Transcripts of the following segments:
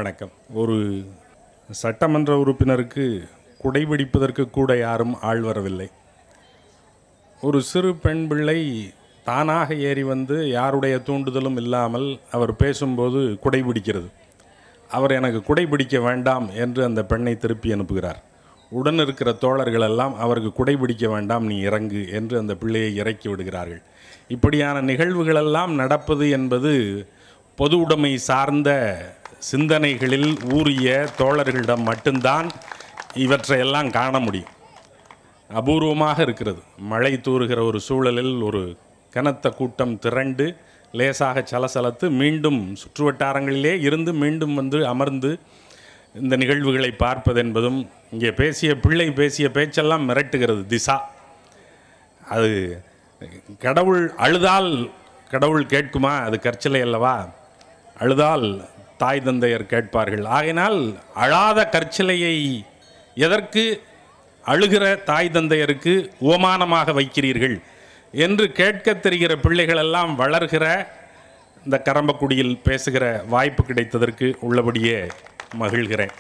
வணக்கம் ஒரு சட்டமன்ற உறுப்பினருக்கு குடைபிடிப்பதற்கு கூட யாரும் ஆள் வரவில்லை ஒரு சிறு பெண் பிள்ளை தானாக ஏறி வந்து யாருடைய தூண்டுதலும் இல்லாமல் அவர் பேசும்போது குடைபிடிக்கிறது அவர் எனக்கு குடைபிடிக்க வேண்டாம் என்று அந்த பெண்ணை திருப்பி அனுப்புகிறார் உடன் இருக்கிற தோழர்கள் எல்லாம் அவருக்கு குடைபிடிக்க வேண்டாம் நீ இறங்கு என்று அந்த பிள்ளையை இறக்கி விடுகிறார்கள் இப்படியான நிகழ்வுகளெல்லாம் நடப்பது என்பது பொது உடைமை சார்ந்த சிந்தனைகளில் ஊறிய தோழர்களிடம் மட்டும்தான் இவற்றையெல்லாம் காண முடியும் அபூர்வமாக இருக்கிறது மழை தூறுகிற ஒரு சூழலில் ஒரு கனத்த கூட்டம் திரண்டு லேசாக சலசலத்து மீண்டும் சுற்றுவட்டாரங்களிலே இருந்து மீண்டும் வந்து அமர்ந்து இந்த நிகழ்வுகளை பார்ப்பது என்பதும் இங்கே பேசிய பிள்ளை பேசிய பேச்செல்லாம் மிரட்டுகிறது திசா அது கடவுள் அழுதால் கடவுள் கேட்குமா அது கற்சிலை அல்லவா அழுதால் தாய் தந்தையர் கேட்பார்கள் ஆகையினால் அழாத கற்சிலையை எதற்கு அழுகிற தாய் தந்தையருக்கு உவமானமாக வைக்கிறீர்கள் என்று கேட்கத் தெரிகிற பிள்ளைகளெல்லாம் வளர்கிற இந்த கரம்பக்குடியில் பேசுகிற வாய்ப்பு கிடைத்ததற்கு உள்ளபடியே மகிழ்கிறேன்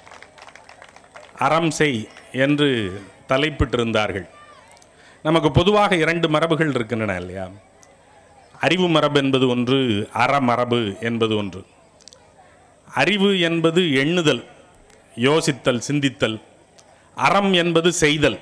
அறம் செய் என்று தலைப்பிட்டிருந்தார்கள் நமக்கு பொதுவாக இரண்டு மரபுகள் இருக்கின்றன இல்லையா அறிவு மரபு என்பது ஒன்று அறமரபு என்பது ஒன்று அறிவு என்பது எண்ணுதல் யோசித்தல் சிந்தித்தல் அறம் என்பது செய்தல்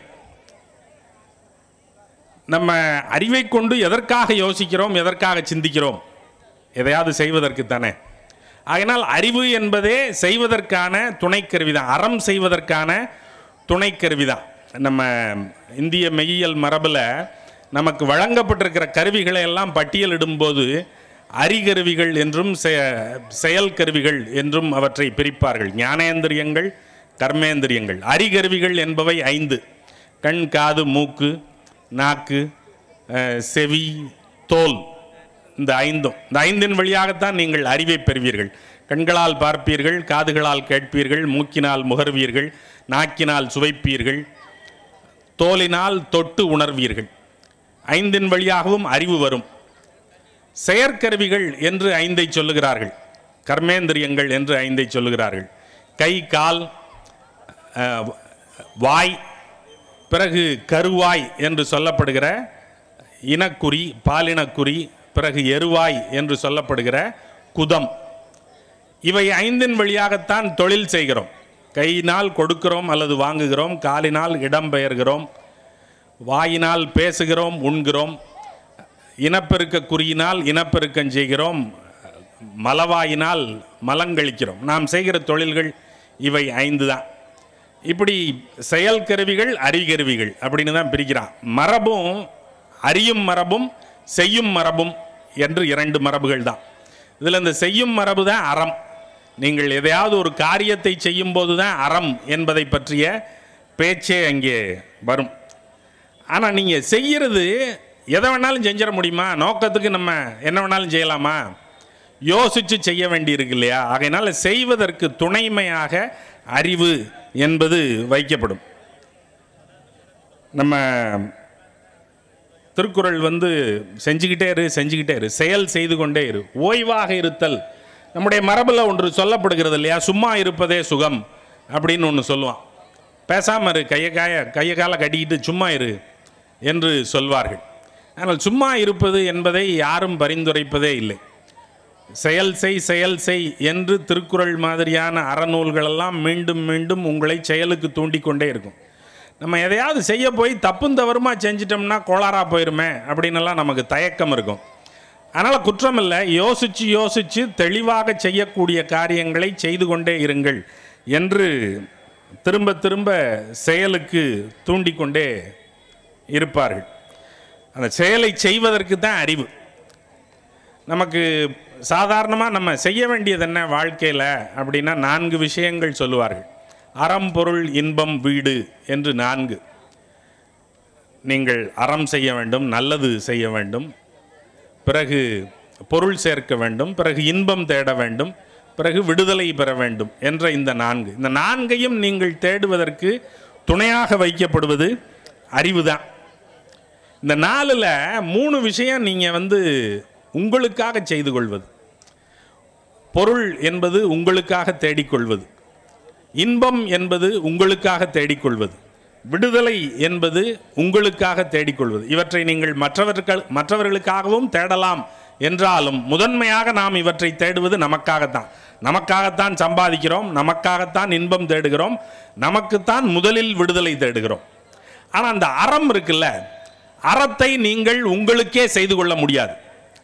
நம்ம அறிவை கொண்டு எதற்காக யோசிக்கிறோம் எதற்காக சிந்திக்கிறோம் எதையாவது செய்வதற்கு தானே ஆகையினால் அறிவு என்பதே செய்வதற்கான துணைக்கருவி தான் அறம் செய்வதற்கான துணைக்கருவி தான் நம்ம இந்திய மெய்யியல் மரபில் நமக்கு வழங்கப்பட்டிருக்கிற கருவிகளை எல்லாம் பட்டியலிடும்போது அறிகருவிகள் என்றும் செ- செயல் கருவிகள் என்றும் அவற்றை பிரிப்பார்கள் ஞானேந்திரியங்கள் கர்மேந்திரியங்கள் அறிகருவிகள் என்பவை ஐந்து கண் காது மூக்கு நாக்கு அஹ், செவி தோல் இந்த ஐந்தும் இந்த ஐந்தின் வழியாகத்தான் நீங்கள் அறிவை பெறுவீர்கள் கண்களால் பார்ப்பீர்கள் காதுகளால் கேட்பீர்கள் மூக்கினால் முகர்வீர்கள் நாக்கினால் சுவைப்பீர்கள் தோலினால் தொட்டு உணர்வீர்கள் ஐந்தின் வழியாகவும் அறிவு வரும் செயற்கருவிகள் என்று ஐந்தை சொல்லுகிறார்கள் கர்மேந்திரியங்கள் என்று ஐந்தை சொல்லுகிறார்கள் கை கால் அஹ், வாய் பிறகு கருவாய் என்று சொல்லப்படுகிற இனக்குறி பாலினக்குறி பிறகு எருவாய் என்று சொல்லப்படுகிற குதம் இவை ஐந்தின் வழியாகத்தான் தொழில் செய்கிறோம் கையினால் கொடுக்கிறோம் அல்லது வாங்குகிறோம் காலினால் இடம்பெயர்கிறோம் வாயினால் பேசுகிறோம் உண்கிறோம் இனப்பெருக்க குறியினால் இனப்பெருக்கம் செய்கிறோம் மலவாயினால் மலங்கழிக்கிறோம் நாம் செய்கிற தொழில்கள் இவை ஐந்து தான் இப்படி செயல் கருவிகள் அறிகருவிகள் அப்படின்னு தான் பிரிக்கிறான் மரபும் அறியும் மரபும் செய்யும் மரபும் என்று இரண்டு மரபுகள் தான் இதில் இந்த செய்யும் மரபு தான் அறம் நீங்கள் எதையாவது ஒரு காரியத்தை செய்யும்போது தான் அறம் என்பதை பற்றிய பேச்சே அங்கே வரும் ஆனால் நீங்கள் செய்கிறது எதை வேணாலும் செஞ்சிட முடியுமா நோக்கத்துக்கு நம்ம என்ன வேணாலும் செய்யலாமா யோசித்து செய்ய வேண்டியிருக்கு இல்லையா ஆகையினால செய்வதற்கு துணைமையாக அறிவு என்பது வைக்கப்படும் நம்ம திருக்குறள் வந்து செஞ்சுக்கிட்டே இரு செஞ்சுக்கிட்டே இரு செயல் செய்து கொண்டே இரு ஓய்வாக இருத்தல் நம்முடைய மரபில் ஒன்று சொல்லப்படுகிறது இல்லையா சும்மா இருப்பதே சுகம் அப்படின்னு ஒன்று சொல்லுவான் பேசாமல் இரு கையை காய கையை காலை கட்டிக்கிட்டு சும்மா இரு என்று சொல்வார்கள் ஆனால் சும்மா இருப்பது என்பதை யாரும் பரிந்துரைப்பதே இல்லை செயல் செய் செயல் செய் என்று திருக்குறள் மாதிரியான அறநூல்களெல்லாம் மீண்டும் மீண்டும் உங்களை செயலுக்கு தூண்டிக்கொண்டே இருக்கும் நம்ம எதையாவது செய்ய போய் தப்பும் தவறுமா செஞ்சிட்டோம்னா கோளாறாக போயிருமே அப்படின்னெல்லாம் நமக்கு தயக்கம் இருக்கும் அதனால் குற்றம் இல்லை யோசித்து யோசித்து தெளிவாக செய்யக்கூடிய காரியங்களை செய்து கொண்டே இருங்கள் என்று திரும்ப திரும்ப செயலுக்கு தூண்டிக்கொண்டே இருப்பார்கள் அந்த செயலை செய்வதற்கு தான் அறிவு நமக்கு சாதாரணமாக நம்ம செய்ய வேண்டியது என்ன வாழ்க்கையில் அப்படின்னா நான்கு விஷயங்கள் சொல்லுவார்கள் அறம் பொருள் இன்பம் வீடு என்று நான்கு நீங்கள் அறம் செய்ய வேண்டும் நல்லது செய்ய வேண்டும் பிறகு பொருள் சேர்க்க வேண்டும் பிறகு இன்பம் தேட வேண்டும் பிறகு விடுதலை பெற வேண்டும் என்ற இந்த நான்கு இந்த நான்கையும் நீங்கள் தேடுவதற்கு துணையாக வைக்கப்படுவது அறிவு தான் இந்த நாலில் மூணு விஷயம் நீங்கள் வந்து உங்களுக்காக செய்து கொள்வது பொருள் என்பது உங்களுக்காக தேடிக்கொள்வது இன்பம் என்பது உங்களுக்காக தேடிக்கொள்வது விடுதலை என்பது உங்களுக்காக தேடிக்கொள்வது இவற்றை நீங்கள் மற்றவர்கள் மற்றவர்களுக்காகவும் தேடலாம் என்றாலும் முதன்மையாக நாம் இவற்றை தேடுவது நமக்காகத்தான் நமக்காகத்தான் சம்பாதிக்கிறோம் நமக்காகத்தான் இன்பம் தேடுகிறோம் நமக்குத்தான் முதலில் விடுதலை தேடுகிறோம் ஆனால் அந்த அறம் இருக்குல்ல அறத்தை நீங்கள் உங்களுக்கே செய்து கொள்ள முடியாது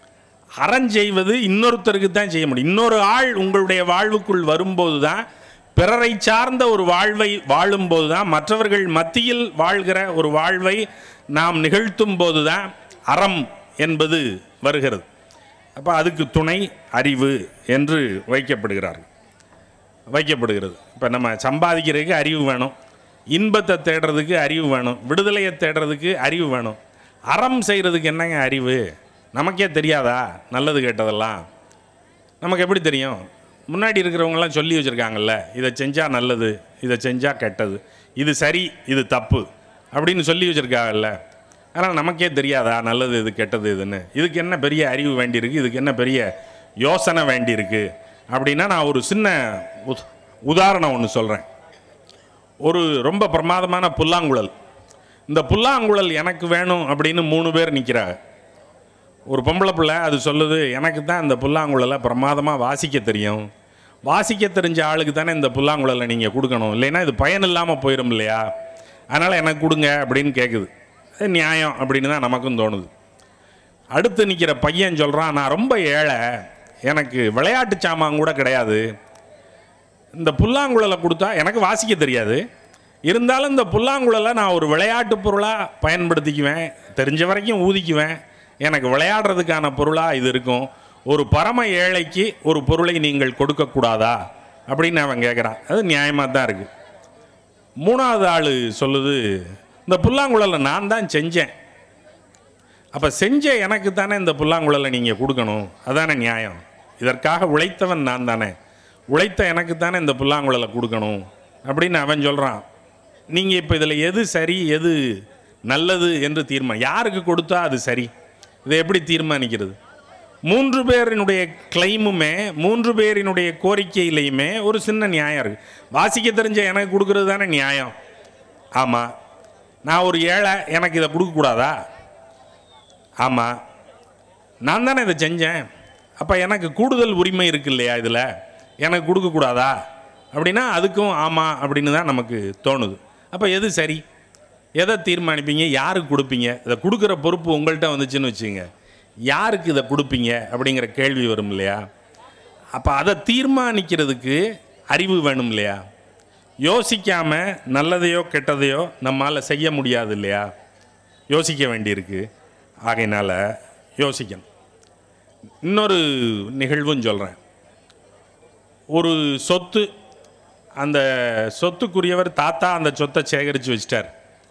அறம் செய்வது இன்னொருத்தருக்கு தான் செய்ய முடியும் இன்னொரு ஆள் உங்களுடைய வாழ்வுக்குள் வரும்போது தான் பிறரை சார்ந்த ஒரு வாழ்வை வாழும்போது தான் மற்றவர்கள் மத்தியில் வாழ்கிற ஒரு வாழ்வை நாம் நிகழ்த்தும் போது தான் அறம் என்பது வருகிறது அப்போ அதுக்கு துணை அறிவு என்று வைக்கப்படுகிறார்கள் வைக்கப்படுகிறது இப்போ நம்ம சம்பாதிக்கிறதுக்கு அறிவு வேணும் இன்பத்தை தேடுறதுக்கு அறிவு வேணும் விடுதலையை தேடுறதுக்கு அறிவு வேணும் அறம் செய்கிறதுக்கு என்னங்க அறிவு நமக்கே தெரியாதா நல்லது கேட்டதெல்லாம் நமக்கு எப்படி தெரியும் முன்னாடி இருக்கிறவங்கலாம் சொல்லி வச்சுருக்காங்கல்ல இதை செஞ்சால் நல்லது இதை செஞ்சால் கெட்டது இது சரி இது தப்பு அப்படின்னு சொல்லி வச்சுருக்காங்கல்ல ஆனால் நமக்கே தெரியாதா நல்லது இது கெட்டது இதுன்னு இதுக்கு என்ன பெரிய அறிவு வேண்டியிருக்கு இதுக்கு என்ன பெரிய யோசனை வேண்டியிருக்கு அப்படின்னா நான் ஒரு சின்ன உத்- உதாரணம் ஒன்று சொல்கிறேன் ஒரு ரொம்ப பிரமாதமான புல்லாங்குழல் இந்த புல்லாங்குழல் எனக்கு வேணும் அப்படின்னு மூணு பேர் நிற்கிறாங்க ஒரு பொம்பளை பிள்ளை அது சொல்லுது எனக்கு தான் இந்த புல்லாங்குழலை பிரமாதமாக வாசிக்க தெரியும் வாசிக்க தெரிஞ்ச ஆளுக்கு தானே இந்த புல்லாங்குழலை நீங்கள் கொடுக்கணும் இல்லைன்னா இது பயன் இல்லாமல் போயிடும் இல்லையா அதனால் எனக்கு கொடுங்க அப்படின்னு கேட்குது அது நியாயம் அப்படின்னு தான் நமக்கும் தோணுது அடுத்து நிற்கிற பையன் சொல்கிறான் நான் ரொம்ப ஏழை எனக்கு விளையாட்டு சாமான் கூட கிடையாது இந்த புல்லாங்குழலை கொடுத்தா எனக்கு வாசிக்க தெரியாது இருந்தாலும் இந்த புல்லாங்குழலை நான் ஒரு விளையாட்டு பொருளாக பயன்படுத்திக்குவேன் தெரிஞ்ச வரைக்கும் ஊதிக்குவேன் எனக்கு விளையாடுறதுக்கான பொருளாக இது இருக்கும் ஒரு பரம ஏழைக்கு ஒரு பொருளை நீங்கள் கொடுக்கக்கூடாதா அப்படின்னு அவன் கேட்குறான் அது நியாயமாக தான் இருக்குது மூணாவது ஆள் சொல்லுது இந்த புல்லாங்குழலை நான் தான் செஞ்சேன் அப்போ செஞ்ச எனக்கு தானே இந்த புல்லாங்குழலை நீங்கள் கொடுக்கணும் அதானே நியாயம் இதற்காக உழைத்தவன் நான் தானே உழைத்த எனக்கு தானே இந்த புல்லாங்குழலை கொடுக்கணும் அப்படின்னு அவன் சொல்கிறான் நீங்கள் இப்போ இதில் எது சரி எது நல்லது என்று தீர்மானம் யாருக்கு கொடுத்தா அது சரி இதை எப்படி தீர்மானிக்கிறது மூன்று பேரினுடைய கிளைமுமே மூன்று பேரினுடைய கோரிக்கையிலையுமே ஒரு சின்ன நியாயம் இருக்குது வாசிக்க தெரிஞ்ச எனக்கு கொடுக்கறது தானே நியாயம் ஆமாம் நான் ஒரு ஏழை எனக்கு இதை கொடுக்கக்கூடாதா ஆமாம் நான் தானே இதை செஞ்சேன் அப்போ எனக்கு கூடுதல் உரிமை இருக்கு இல்லையா இதில் எனக்கு கொடுக்கக்கூடாதா அப்படின்னா அதுக்கும் ஆமாம் அப்படின்னு தான் நமக்கு தோணுது அப்போ எது சரி எதை தீர்மானிப்பீங்க யாருக்கு கொடுப்பீங்க இதை கொடுக்குற பொறுப்பு உங்கள்கிட்ட வந்துச்சுன்னு வச்சுங்க யாருக்கு இதை கொடுப்பீங்க அப்படிங்கிற கேள்வி வரும் இல்லையா அப்போ அதை தீர்மானிக்கிறதுக்கு அறிவு வேணும் இல்லையா யோசிக்காமல் நல்லதையோ கெட்டதையோ நம்மால் செய்ய முடியாது இல்லையா யோசிக்க வேண்டியிருக்கு ஆகையினால யோசிக்கணும் இன்னொரு நிகழ்வும் சொல்கிறேன் ஒரு சொத்து அந்த சொத்துக்குரியவர் தாத்தா அந்த சொத்தை சேகரித்து வச்சிட்டார்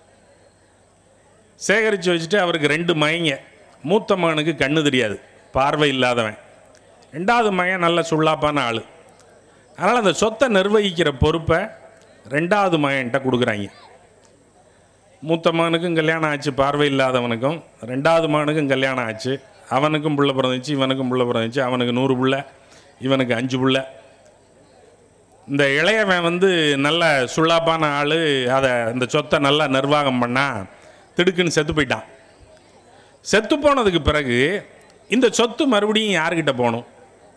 சேகரித்து வச்சுட்டு அவருக்கு ரெண்டு மகங்க மூத்த மகனுக்கு கண்ணு தெரியாது பார்வை இல்லாதவன் ரெண்டாவது மகன் நல்ல சுள்ளாப்பான ஆள் அதனால் அந்த சொத்தை நிர்வகிக்கிற பொறுப்பை ரெண்டாவது மகன்கிட்ட கொடுக்குறாங்க மூத்த மகனுக்கும் கல்யாணம் ஆச்சு பார்வை இல்லாதவனுக்கும் ரெண்டாவது மகனுக்கும் கல்யாணம் ஆச்சு அவனுக்கும் புள்ள பிறந்துச்சு இவனுக்கும் புள்ள பிறந்துச்சு அவனுக்கு நூறு புள்ள இவனுக்கு அஞ்சு புள்ள இந்த இளையவன் வந்து நல்ல சுள்ளாப்பான ஆள் அதை இந்த சொத்தை நல்லா நிர்வாகம் பண்ணா திடுக்குன்னு செத்து போயிட்டான் செத்து போனதுக்கு பிறகு இந்த சொத்து மறுபடியும் யார்கிட்ட போகணும்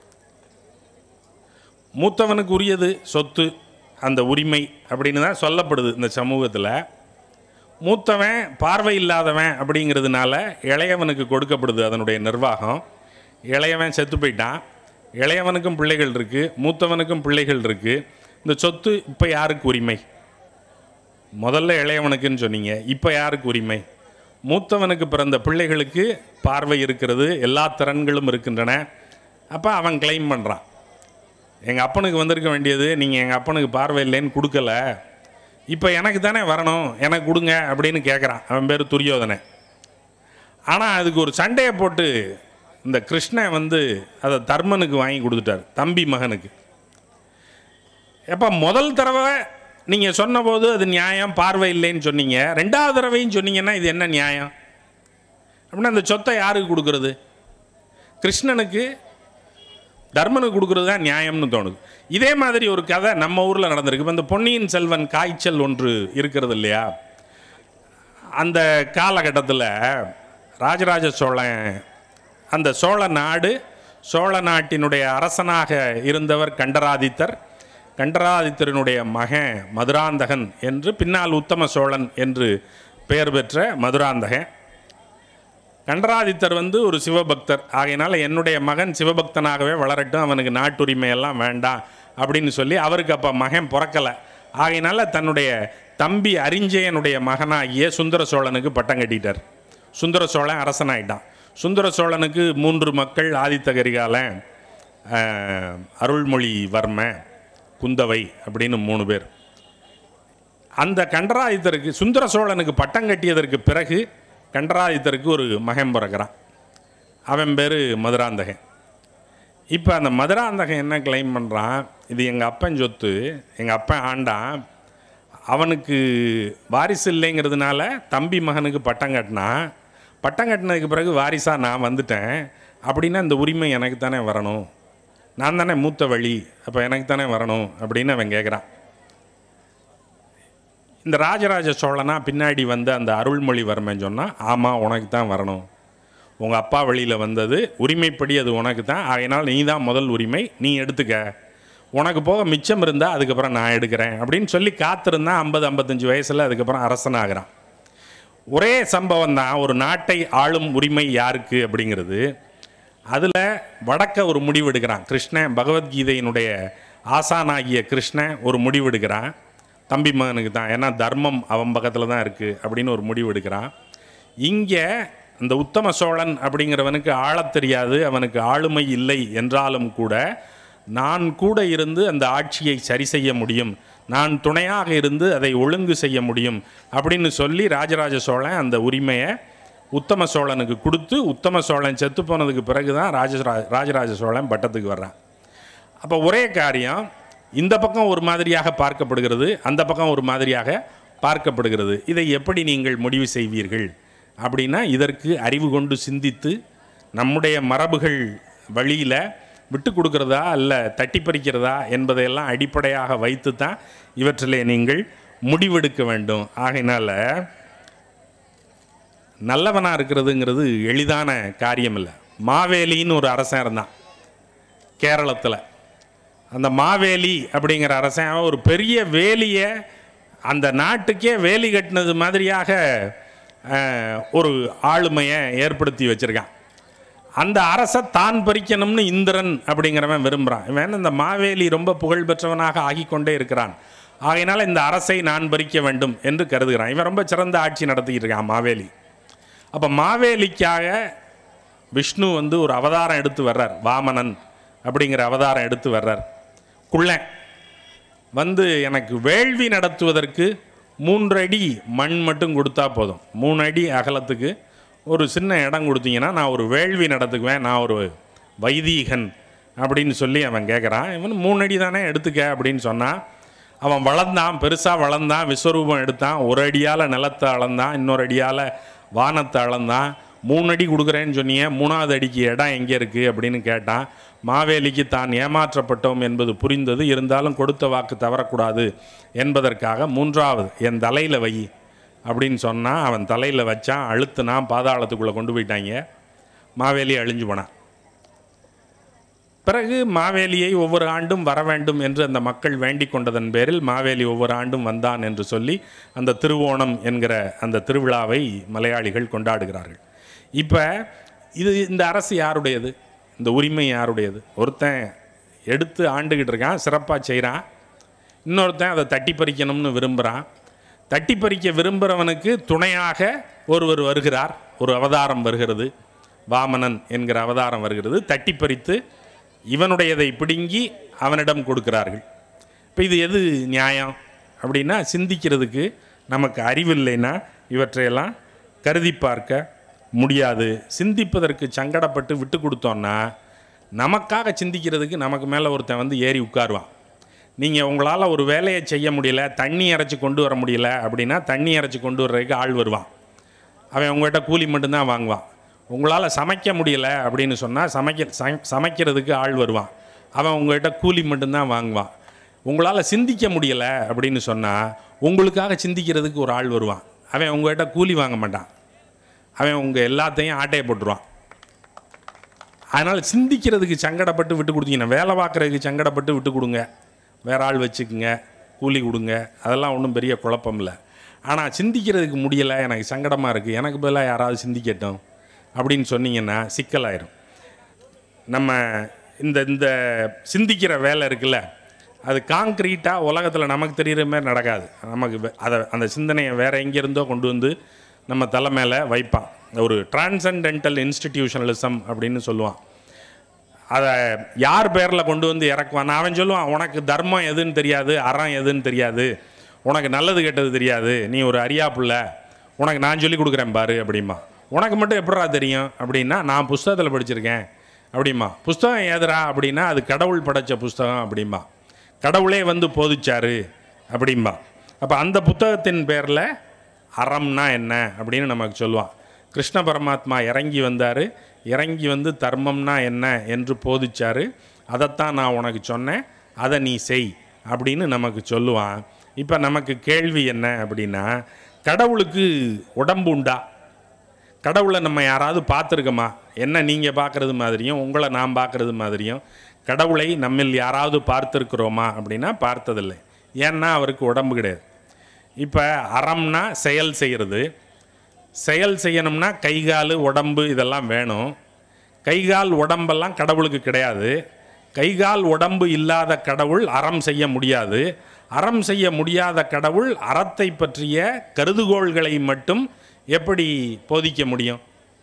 மூத்தவனுக்கு உரியது சொத்து அந்த உரிமை அப்படின்னு தான் சொல்லப்படுது இந்த சமூகத்தில் மூத்தவன் பார்வை இல்லாதவன் அப்படிங்கிறதுனால இளையவனுக்கு கொடுக்கப்படுது அதனுடைய நிர்வாகம் இளையவன் செத்து போயிட்டான் இளையவனுக்கும் பிள்ளைகள் இருக்குது மூத்தவனுக்கும் பிள்ளைகள் இருக்குது இந்த சொத்து இப்போ யாருக்கு உரிமை முதல்ல இளையவனுக்குன்னு சொன்னீங்க இப்போ யாருக்கு உரிமை மூத்தவனுக்கு பிறந்த பிள்ளைகளுக்கு பார்வை இருக்கிறது எல்லா திறன்களும் இருக்கின்றன அப்போ அவன் கிளைம் பண்ணுறான் எங்கள் அப்பனுக்கு வந்திருக்க வேண்டியது நீங்கள் எங்கள் அப்பனுக்கு பார்வை இல்லைன்னு கொடுக்கல இப்போ எனக்கு தானே வரணும் எனக்கு கொடுங்க அப்படின்னு கேட்குறான் அவன் பேர் துரியோதனை ஆனால் அதுக்கு ஒரு சண்டையை போட்டு இந்த கிருஷ்ணன் வந்து அதை தர்மனுக்கு வாங்கி கொடுத்துட்டார் தம்பி மகனுக்கு எப்போ முதல் தடவை நீங்கள் சொன்னபோது அது நியாயம் பார்வை இல்லைன்னு சொன்னீங்க ரெண்டாவது தடவையும் சொன்னீங்கன்னா இது என்ன நியாயம் அப்படின்னா அந்த சொத்தை யாருக்கு கொடுக்கறது கிருஷ்ணனுக்கு தர்மனுக்கு கொடுக்குறது தான் நியாயம்னு தோணுது இதே மாதிரி ஒரு கதை நம்ம ஊரில் நடந்திருக்கு இப்போ இந்த பொன்னியின் செல்வன் காய்ச்சல் ஒன்று இருக்கிறது இல்லையா அந்த காலகட்டத்தில் ராஜராஜ சோழன் அந்த சோழ நாடு சோழ நாட்டினுடைய அரசனாக இருந்தவர் கண்டராதித்தர் கண்டராதித்தரினுடைய மகன் மதுராந்தகன் என்று பின்னால் உத்தம சோழன் என்று பெயர் பெற்ற மதுராந்தகன் கண்டராதித்தர் வந்து ஒரு சிவபக்தர் ஆகையினால என்னுடைய மகன் சிவபக்தனாகவே வளரட்டும் அவனுக்கு நாட்டுரிமை எல்லாம் வேண்டாம் அப்படின்னு சொல்லி அவருக்கு அப்போ மகன் பிறக்கலை ஆகையினால தன்னுடைய தம்பி அரிஞ்சயனுடைய மகனாகிய சுந்தர சோழனுக்கு பட்டம் கட்டிட்டார் சுந்தர சோழன் அரசனாயிட்டான் சுந்தர சோழனுக்கு மூன்று மக்கள் ஆதித்த கரிகாலன் ஆஹ், அருள்மொழிவர்ம குந்தவை அப்படின்னு மூணு பேர் அந்த கண்டராதித்தருக்கு சுந்தர சோழனுக்கு பட்டம் கட்டியதற்கு பிறகு கண்டராதித்தருக்கு ஒரு மகன் பிறக்கிறான் அவன் பேர் மதுராந்தகன் இப்போ அந்த மதுராந்தகன் என்ன கிளைம் பண்ணுறான் இது எங்கள் அப்பன் சொத்து எங்கள் அப்பன் ஆண்டான் அவனுக்கு வாரிசு இல்லைங்கிறதுனால தம்பி மகனுக்கு பட்டம் கட்டினான் பட்டம் கட்டினதுக்கு பிறகு வாரிசாக நான் வந்துட்டேன் அப்படின்னா இந்த உரிமை எனக்கு தானே வரணும் நான் தானே மூத்த வழி அப்போ எனக்கு தானே வரணும் அப்படின்னு அவன் கேட்குறான் இந்த ராஜராஜ சோழனா பின்னாடி வந்து அந்த அருள்மொழிவர்மன் சொன்னால் ஆமாம் உனக்கு தான் வரணும் உங்கள் அப்பா வழியில் வந்தது உரிமைப்படி அது உனக்கு தான் ஆகையினால் நீ தான் முதல் உரிமை நீ எடுத்துக்க உனக்கு போக மிச்சம் இருந்தால் அதுக்கப்புறம் நான் எடுக்கிறேன் அப்படின்னு சொல்லி காத்திருந்தான் ஐம்பது ஐம்பத்தஞ்சு வயசில் அதுக்கப்புறம் அரசனாகிறான் ஒரே சம்பவம் தான் ஒரு நாட்டை ஆளும் உரிமை யாருக்கு அப்படிங்கிறது அதில் வடக்க ஒரு முடிவு எடுக்கிறான் கிருஷ்ணன் பகவத்கீதையினுடைய ஆசானாகிய கிருஷ்ணன் ஒரு முடிவு எடுக்கிறான் தம்பி மகனுக்கு தான் ஏன்னா தர்மம் அவன் பக்கத்தில் தான் இருக்குது அப்படின்னு ஒரு முடிவு எடுக்கிறான் இங்கே அந்த உத்தம சோழன் அப்படிங்கிறவனுக்கு ஆளத் தெரியாது அவனுக்கு ஆளுமை இல்லை என்றாலும் கூட நான் கூட இருந்து அந்த ஆட்சியை சரி செய்ய முடியும் நான் துணையாக இருந்து அதை ஒழுங்கு செய்ய முடியும் அப்படின்னு சொல்லி ராஜராஜ சோழன் அந்த உரிமையை உத்தம சோழனுக்கு கொடுத்து உத்தம சோழன் செத்து போனதுக்கு பிறகு தான் ராஜரா ராஜராஜ சோழன் பட்டத்துக்கு வர்றான் அப்போ ஒரே காரியம் இந்த பக்கம் ஒரு மாதிரியாக பார்க்கப்படுகிறது அந்த பக்கம் ஒரு மாதிரியாக பார்க்கப்படுகிறது இதை எப்படி நீங்கள் முடிவு செய்வீர்கள் அப்படின்னா இதற்கு அறிவு கொண்டு சிந்தித்து நம்முடைய மரபுகள் வழியில் விட்டு கொடுக்கிறதா அல்ல தட்டி பறிக்கிறதா என்பதையெல்லாம் அடிப்படையாக வைத்து தான் இவற்றிலே நீங்கள் முடிவெடுக்க வேண்டும் ஆகையினால நல்லவனாக இருக்கிறதுங்கிறது எளிதான காரியம் இல்லை மாவேலின்னு ஒரு அரசன் இருந்தான் கேரளத்தில் அந்த மாவேலி அப்படிங்கிற அரசன் அவன் ஒரு பெரிய வேலியை அந்த நாட்டுக்கே வேலி கட்டினது மாதிரியாக அஹ், ஒரு ஆளுமையை ஏற்படுத்தி வச்சுருக்கான் அந்த அரசை தான் பறிக்கணும்னு இந்திரன் அப்படிங்கிறவன் விரும்புகிறான் இவன் இந்த மாவேலி ரொம்ப புகழ்பெற்றவனாக ஆகிக்கொண்டே இருக்கிறான் ஆகையினால இந்த அரசை நான் பறிக்க வேண்டும் என்று கருதுகிறான் இவன் ரொம்ப சிறந்த ஆட்சி நடத்திக்கிட்டு இருக்கான் மாவேலி அப்போ மாவேலிக்காக விஷ்ணு வந்து ஒரு அவதாரம் எடுத்து வர்றார் வாமனன் அப்படிங்கிற அவதாரம் எடுத்து வர்றார் குள்ளன் வந்து எனக்கு வேள்வி நடத்துவதற்கு மூன்று அடி மண் மட்டும் கொடுத்தா போதும் மூணு அடி அகலத்துக்கு ஒரு சின்ன இடம் கொடுத்தீங்கன்னா நான் ஒரு வேள்வி நடத்துக்குவேன் நான் ஒரு வைதீகன் அப்படின்னு சொல்லி அவன் கேட்குறான் இவன் மூணு அடி தானே எடுத்துக்க அப்படின்னு சொன்னான் அவன் வளர்ந்தான் பெருசாக வளர்ந்தான் விஸ்வரூபம் எடுத்தான் ஒரு அடியால் நிலத்தை அளந்தான் இன்னொரு அடியால் வானத்தை அளந்தான் மூணு அடி கொடுக்குறேன்னு சொன்னியே மூணாவது அடிக்கு இடம் எங்கே இருக்குது அப்படின்னு கேட்டான் மாவேலிக்கு தான் ஏமாற்றப்பட்டோம் என்பது புரிந்தது இருந்தாலும் கொடுத்த வாக்கு தவறக்கூடாது என்பதற்காக மூன்றாவது என் தலையில் வை அப்படின்னு சொன்னான் அவன் தலையில் வச்சான் அழுத்துனான் பாதாளத்துக்குள்ளே கொண்டு போயிட்டாங்க மாவேலி அழிஞ்சு போனான் பிறகு மாவேலியை ஒவ்வொரு ஆண்டும் வர வேண்டும் என்று அந்த மக்கள் வேண்டிக் கொண்டதன் பேரில் மாவேலி ஒவ்வொரு ஆண்டும் வந்தான் என்று சொல்லி அந்த திருவோணம் என்கிற அந்த திருவிழாவை மலையாளிகள் கொண்டாடுகிறார்கள் இப்போ இது இந்த அரசு யாருடையது இந்த உரிமை யாருடையது ஒருத்தன் எடுத்து ஆண்டுகிட்டு இருக்கான் சிறப்பாக செய்கிறான் இன்னொருத்தன் அதை தட்டி பறிக்கணும்னு விரும்புகிறான் தட்டி பறிக்க விரும்புகிறவனுக்கு துணையாக ஒருவர் வருகிறார் ஒரு அவதாரம் வருகிறது வாமனன் என்கிற அவதாரம் வருகிறது தட்டி பறித்து இவனுடையதை பிடுங்கி அவனிடம் கொடுக்கிறார்கள் இப்போ இது எது நியாயம் அப்படின்னா சிந்திக்கிறதுக்கு நமக்கு அறிவில்லைன்னா இவற்றையெல்லாம் கருதி பார்க்க முடியாது சிந்திப்பதற்கு சங்கடப்பட்டு விட்டு கொடுத்தோன்னா நமக்காக சிந்திக்கிறதுக்கு நமக்கு மேலே ஒருத்தன் வந்து ஏறி உட்காருவான் நீங்கள் உங்களால் ஒரு வேலையை செய்ய முடியல தண்ணி இறைச்சி கொண்டு வர முடியல அப்படின்னா தண்ணி இறைச்சி கொண்டு வர்றதுக்கு ஆள் வருவான் அவன் உங்கள்கிட்ட கூலி மட்டும்தான் வாங்குவான் உங்களால் சமைக்க முடியல அப்படின்னு சொன்னால் சமைக்க ச- சமைக்கிறதுக்கு ஆள் வருவான் அவன் உங்கள்கிட்ட கூலி மட்டும்தான் வாங்குவான் உங்களால் சிந்திக்க முடியலை அப்படின்னு சொன்னால் உங்களுக்காக சிந்திக்கிறதுக்கு ஒரு ஆள் வருவான் அவன் உங்கள்கிட்ட கூலி வாங்க மாட்டான் அவன் உங்கள் எல்லாத்தையும் ஆட்டையை போட்டுருவான் அதனால் சிந்திக்கிறதுக்கு சங்கடப்பட்டு விட்டு கொடுத்தீங்கன்னா வேலை பார்க்குறதுக்கு சங்கடப்பட்டு விட்டு கொடுங்க வேற ஆள் வச்சுக்குங்க கூலி கொடுங்க அதெல்லாம் ஒன்றும் பெரிய குழப்பம் இல்லை ஆனால் சிந்திக்கிறதுக்கு முடியலை எனக்கு சங்கடமாக இருக்குது எனக்கு பதிலாக யாராவது சிந்திக்கட்டும் அப்படின்னு சொன்னீங்கன்னா சிக்கலாயிரும் நம்ம இந்த இந்த சிந்திக்கிற வேலை இருக்குல்ல அது காங்க்ரீட்டாக உலகத்தில் நமக்கு தெரிகிற மாதிரி நடக்காது நமக்கு வே- அதை அந்த சிந்தனையை வேறு எங்கேருந்தோ கொண்டு வந்து நம்ம தலை மேலே வைப்பான் ஒரு டிரான்சென்டென்டல் இன்ஸ்டிடியூஷனலிசம் அப்படின்னு சொல்லுவான் அதை யார் பேரில் கொண்டு வந்து இறக்குவான் அவன் சொல்லுவான் உனக்கு தர்மம் எதுன்னு தெரியாது அறம் எதுன்னு தெரியாது உனக்கு நல்லது கெட்டது தெரியாது நீ ஒரு அரியா புள்ள உனக்கு நான் சொல்லி கொடுக்குறேன் பாரு அப்படிமா உனக்கு மட்டும் எப்படிடா தெரியும் அப்படின்னா நான் புஸ்தகத்தில் படிச்சிருக்கேன் அப்படிமா புஸ்தகம் ஏதுடா அப்படின்னா அது கடவுள் படைச்ச புஸ்தகம் அப்படிம்பா கடவுளே வந்து போதிச்சாரு அப்படிம்பா அப்போ அந்த புத்தகத்தின் பேரில் அறம்னா என்ன அப்படின்னு நமக்கு சொல்லுவான் கிருஷ்ண பரமாத்மா இறங்கி வந்தார் இறங்கி வந்து தர்மம்னா என்ன என்று போதிச்சாரு அதைத்தான் நான் உனக்கு சொன்னேன் அதை நீ செய் அப்படின்னு நமக்கு சொல்லுவான் இப்போ நமக்கு கேள்வி என்ன அப்படின்னா கடவுளுக்கு உடம்பு உண்டா கடவுளை நம்ம யாராவது பார்த்துருக்கோமா என்ன நீங்கள் பார்க்குறது மாதிரியும் உங்களை நான் பார்க்குறது மாதிரியும் கடவுளை நம்மில் யாராவது பார்த்துருக்குறோமா அப்படின்னா பார்த்ததில்லை ஏன்னா அவருக்கு உடம்பு கிடையாது இப்போ அறம்னா செயல் செய்கிறது செயல் செய்யணும்னா கை கால் உடம்பு இதெல்லாம் வேணும் கை கால் உடம்பெல்லாம் கடவுளுக்கு கிடையாது கை கால் உடம்பு இல்லாத கடவுள் அறம் செய்ய முடியாது அறம் செய்ய முடியாத கடவுள் அறத்தை பற்றிய கருதுகோள்களை மட்டும் எப்படி போதிக்க முடியும்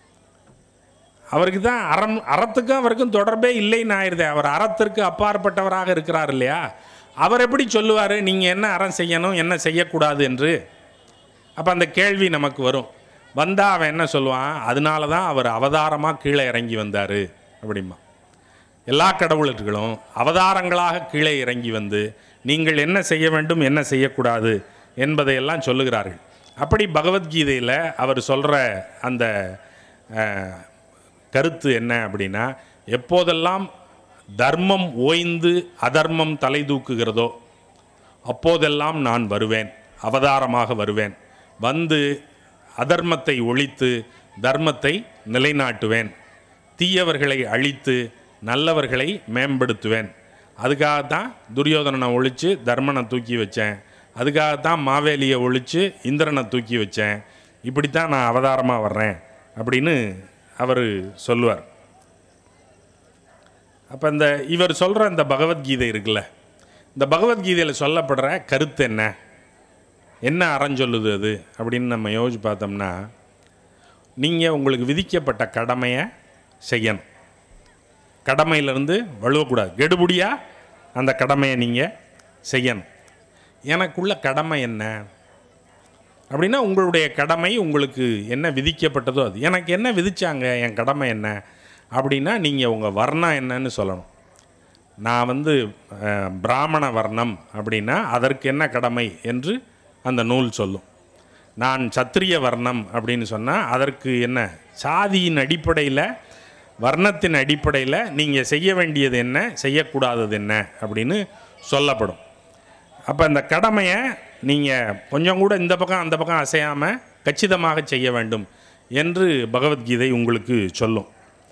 அவருக்கு தான் அறம் அறத்துக்கும் அவருக்கும் தொடர்பே இல்லைன்னு ஆயிருதே அவர் அறத்திற்கு அப்பாற்பட்டவராக இருக்கிறார் இல்லையா அவர் எப்படி சொல்லுவார் நீங்கள் என்ன அறம் செய்யணும் என்ன செய்யக்கூடாது என்று அப்போ அந்த கேள்வி நமக்கு வரும் வந்தால் அவன் என்ன சொல்லுவான் அதனால தான் அவர் அவதாரமாக கீழே இறங்கி வந்தார் அப்படிம்பா எல்லா கடவுளர்களும் அவதாரங்களாக கீழே இறங்கி வந்து நீங்கள் என்ன செய்ய வேண்டும் என்ன செய்யக்கூடாது என்பதையெல்லாம் சொல்லுகிறார்கள் அப்படி பகவத்கீதையில் அவர் சொல்கிற அந்த அஹ், கருத்து என்ன அப்படின்னா எப்போதெல்லாம் தர்மம் ஓய்ந்து அதர்மம் தலை தூக்குகிறதோ அப்போதெல்லாம் நான் வருவேன் அவதாரமாக வருவேன் வந்து அதர்மத்தை ஒழித்து தர்மத்தை நிலைநாட்டுவேன் தீயவர்களை அழித்து நல்லவர்களை மேம்படுத்துவேன் அதுக்காகத்தான் துரியோதனனை ஒழித்து தர்மனை தூக்கி வச்சேன் அதுக்காகத்தான் மாவேலியை ஒழித்து இந்திரனை தூக்கி வச்சேன் இப்படித்தான் நான் அவதாரமாக வர்றேன் அப்படின்னு அவர் சொல்லுவார் அப்போ இந்த இவர் சொல்கிற இந்த பகவத்கீதை இருக்குல்ல இந்த பகவத்கீதையில் சொல்லப்படுற கருத்து என்ன என்ன அறம் சொல்லுது அது அப்படின்னு நம்ம யோசிச்சு பார்த்தோம்னா நீங்கள் உங்களுக்கு விதிக்கப்பட்ட கடமையை செய்யணும் கடமையிலேருந்து வழுவக்கூடாது கெடுபுடியாக அந்த கடமையை நீங்கள் செய்யணும் எனக்குள்ள கடமை என்ன அப்படின்னா உங்களுடைய கடமை உங்களுக்கு என்ன விதிக்கப்பட்டதோ அது எனக்கு என்ன விதிச்சாங்க என் கடமை என்ன அப்படின்னா நீங்கள் உங்கள் வர்ணம் என்னன்னு சொல்லணும் நான் வந்து அஹ், பிராமண வர்ணம் அப்படின்னா அதற்கு என்ன கடமை என்று அந்த நூல் சொல்லும் நான் சத்திரிய வர்ணம் அப்படின்னு சொன்னால் அதற்கு என்ன சாதியின் அடிப்படையில் வர்ணத்தின் அடிப்படையில் நீங்கள் செய்ய வேண்டியது என்ன செய்யக்கூடாதது என்ன அப்படின்னு சொல்லப்படும் அப்போ இந்த கடமையை நீங்கள் கொஞ்சம் கூட இந்த பக்கம் அந்த பக்கம் அசையாமல் கச்சிதமாக செய்ய வேண்டும் என்று பகவத்கீதை உங்களுக்கு சொல்லும்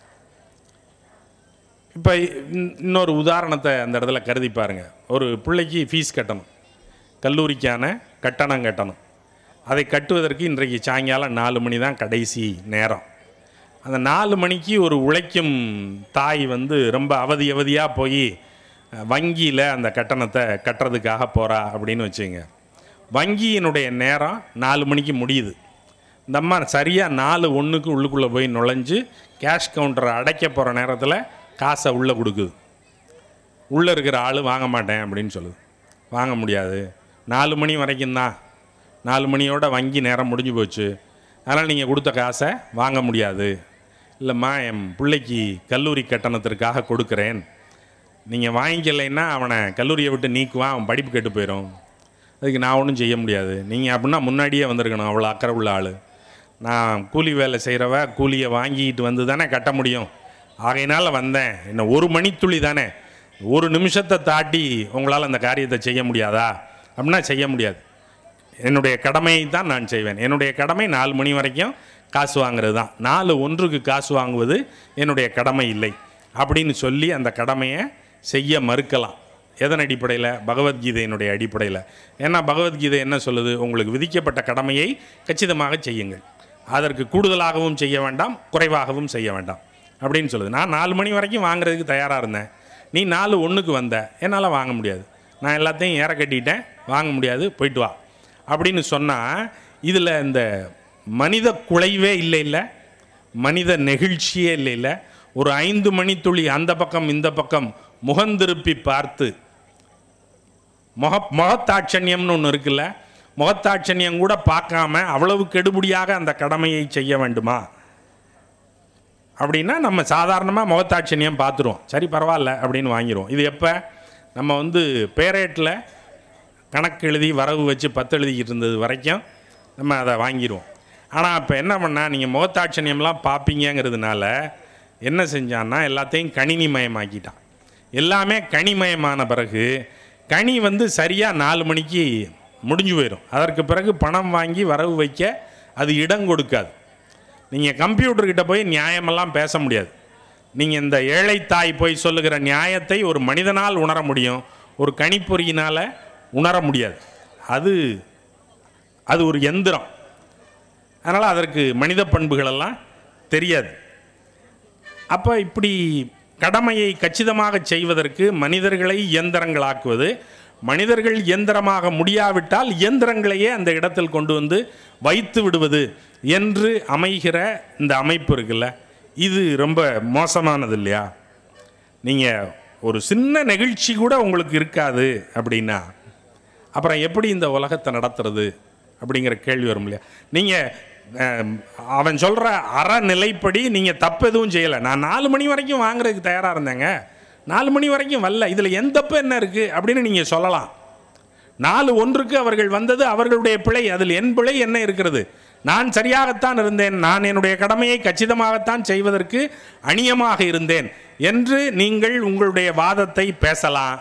இப்போ இன்னொரு உதாரணத்தை அந்த இடத்துல கருதி பாருங்க ஒரு பிள்ளைக்கு ஃபீஸ் கட்டணும் கல்லூரிக்கான கட்டணம் கட்டணும் அதை கட்டுவதற்கு இன்றைக்கு சாயங்காலம் நாலு மணி தான் கடைசி நேரம் அந்த நாலு மணிக்கு ஒரு உழைக்கும் தாய் வந்து ரொம்ப அவதி அவதியாக போய் வங்கியில் அந்த கட்டணத்தை கட்டுறதுக்காக போகிறா அப்படின்னு வச்சுங்க வங்கியினுடைய நேரம் நாலு மணிக்கு முடியுது இந்த அம்மா சரியாக நாலு ஒன்றுக்கு உள்ளுக்குள்ளே போய் நுழைஞ்சு கேஷ் கவுண்டரை அடைக்க போகிற நேரத்தில் காசை உள்ளே கொடுக்குது உள்ளே இருக்கிற ஆள் வாங்க மாட்டேன் அப்படின்னு சொல்லுது வாங்க முடியாது நாலு மணி வரைக்கும் தான் நாலு மணியோட வங்கி நேரம் முடிஞ்சு போச்சு அதனால் நீங்கள் கொடுத்த காசை வாங்க முடியாது இல்லைம்மா என் பிள்ளைக்கு கல்லூரி கட்டணத்திற்காக கொடுக்குறேன் நீங்கள் வாங்கிக்கலைன்னா அவனை கல்லூரியை விட்டு நீக்குவான் அவன் படிப்பு கெட்டு போயிடும் அதுக்கு நான் ஒன்றும் செய்ய முடியாது நீங்கள் அப்படின்னா முன்னாடியே வந்திருக்கணும் அவ்வளோ அக்கறை உள்ள ஆள் நான் கூலி வேலை செய்கிறவ கூலியை வாங்கிட்டு வந்து தானே கட்ட முடியும் ஆகையினால வந்தேன் என்ன ஒரு மணித்துளி தானே ஒரு நிமிஷத்தை தாட்டி உங்களால் அந்த காரியத்தை செய்ய முடியாதா அப்படின்னா செய்ய முடியாது என்னுடைய கடமையை தான் நான் செய்வேன் என்னுடைய கடமை நாலு மணி வரைக்கும் காசு வாங்குறது தான் நாலு ஒன்றுக்கு காசு வாங்குவது என்னுடைய கடமை இல்லை அப்படின்னு சொல்லி அந்த கடமையை செய்ய மறுக்கலாம் எதன் அடிப்படையில் பகவத்கீதையினுடைய அடிப்படையில் ஏன்னா பகவத்கீதை என்ன சொல்லுது உங்களுக்கு விதிக்கப்பட்ட கடமையை கச்சிதமாக செய்யுங்கள் அதற்கு கூடுதலாகவும் செய்ய வேண்டாம் குறைவாகவும் செய்ய வேண்டாம் அப்படின்னு சொல்லுது நான் நாலு மணி வரைக்கும் வாங்குறதுக்கு தயாராக இருந்தேன் நீ நாலு ஒன்றுக்கு வந்த என்னால் வாங்க முடியாது நான் எல்லாத்தையும் ஏற கட்டிட்டேன் வாங்க முடியாது போயிட்டு வா அப்படின்னு சொன்னால் இதில் இந்த மனித குலைவே இல்லை இல்லை மனித நெகிழ்ச்சியே இல்லை இல்லை ஒரு ஐந்து மணித்துளி அந்த பக்கம் இந்த பக்கம் முகந்திருப்பி பார்த்து முக முகத்தாட்சண்யம்னு ஒன்று இருக்குல்ல முகத்தாட்சண்யம் கூட பார்க்காம அவ்வளவு கெடுபடியாக அந்த கடமையை செய்ய வேண்டுமா அப்படின்னா நம்ம சாதாரணமாக முகத்தாட்சண்யம் பார்த்துருவோம் சரி பரவாயில்ல அப்படின்னு வாங்கிடுவோம் இது எப்போ நம்ம வந்து பேரேட்டில் கணக்கு எழுதி வரவு வச்சு பத்து எழுதிக்கிட்டு இருந்தது வரைக்கும் நம்ம அதை வாங்கிடுவோம் ஆனால் இப்போ என்ன பண்ணால் நீங்கள் முகத்தாட்சண்யம்லாம் பார்ப்பீங்கங்கிறதுனால என்ன செஞ்சான்னா எல்லாத்தையும் கணினிமயமாக்கிட்டான் எல்லாமே கனிமயமான பிறகு கனி வந்து சரியாக நாலு மணிக்கு முடிஞ்சு போயிடும் அதற்கு பிறகு பணம் வாங்கி வரவு வைக்க அது இடம் கொடுக்காது நீங்கள் கம்ப்யூட்டர்கிட்ட போய் நியாயமெல்லாம் பேச முடியாது நீங்கள் இந்த ஏழை தாய் போய் சொல்லுகிற நியாயத்தை ஒரு மனிதனால் உணர முடியும் ஒரு கணிப்பொறியினால் உணர முடியாது அது அது ஒரு எந்திரம் அதனால் அதற்கு மனித பண்புகளெல்லாம் தெரியாது அப்போ இப்படி கடமையை கச்சிதமாக செய்வதற்கு மனிதர்களை இயந்திரங்களாக்குவது மனிதர்கள் இயந்திரமாக முடியாவிட்டால் இயந்திரங்களையே அந்த இடத்தில் கொண்டு வந்து வைத்து விடுவது என்று அமைகிற இந்த அமைப்பு இருக்குல்ல இது ரொம்ப மோசமானது இல்லையா நீங்கள் ஒரு சின்ன நெகிழ்ச்சி கூட உங்களுக்கு இருக்காது அப்படின்னா அப்புறம் எப்படி இந்த உலகத்தை நடத்துறது அப்படிங்கிற கேள்வி வரும் இல்லையா நீங்கள் அவன் சொல்கிற அறநிலைப்படி நீங்கள் தப்பு எதுவும் செய்யலை நான் நாலு மணி வரைக்கும் வாங்குறதுக்கு தயாராக இருந்தேங்க நாலு மணி வரைக்கும் வரல இதில் எந்த தப்பு என்ன இருக்குது அப்படின்னு நீங்கள் சொல்லலாம் நாலு ஒன்றுக்கு அவர்கள் வந்தது அவர்களுடைய பிழை அதில் என் பிழை என்ன இருக்கிறது நான் சரியாகத்தான் இருந்தேன் நான் என்னுடைய கடமையை கச்சிதமாகத்தான் செய்வதற்கு அணியமாக இருந்தேன் என்று நீங்கள் உங்களுடைய வாதத்தை பேசலாம்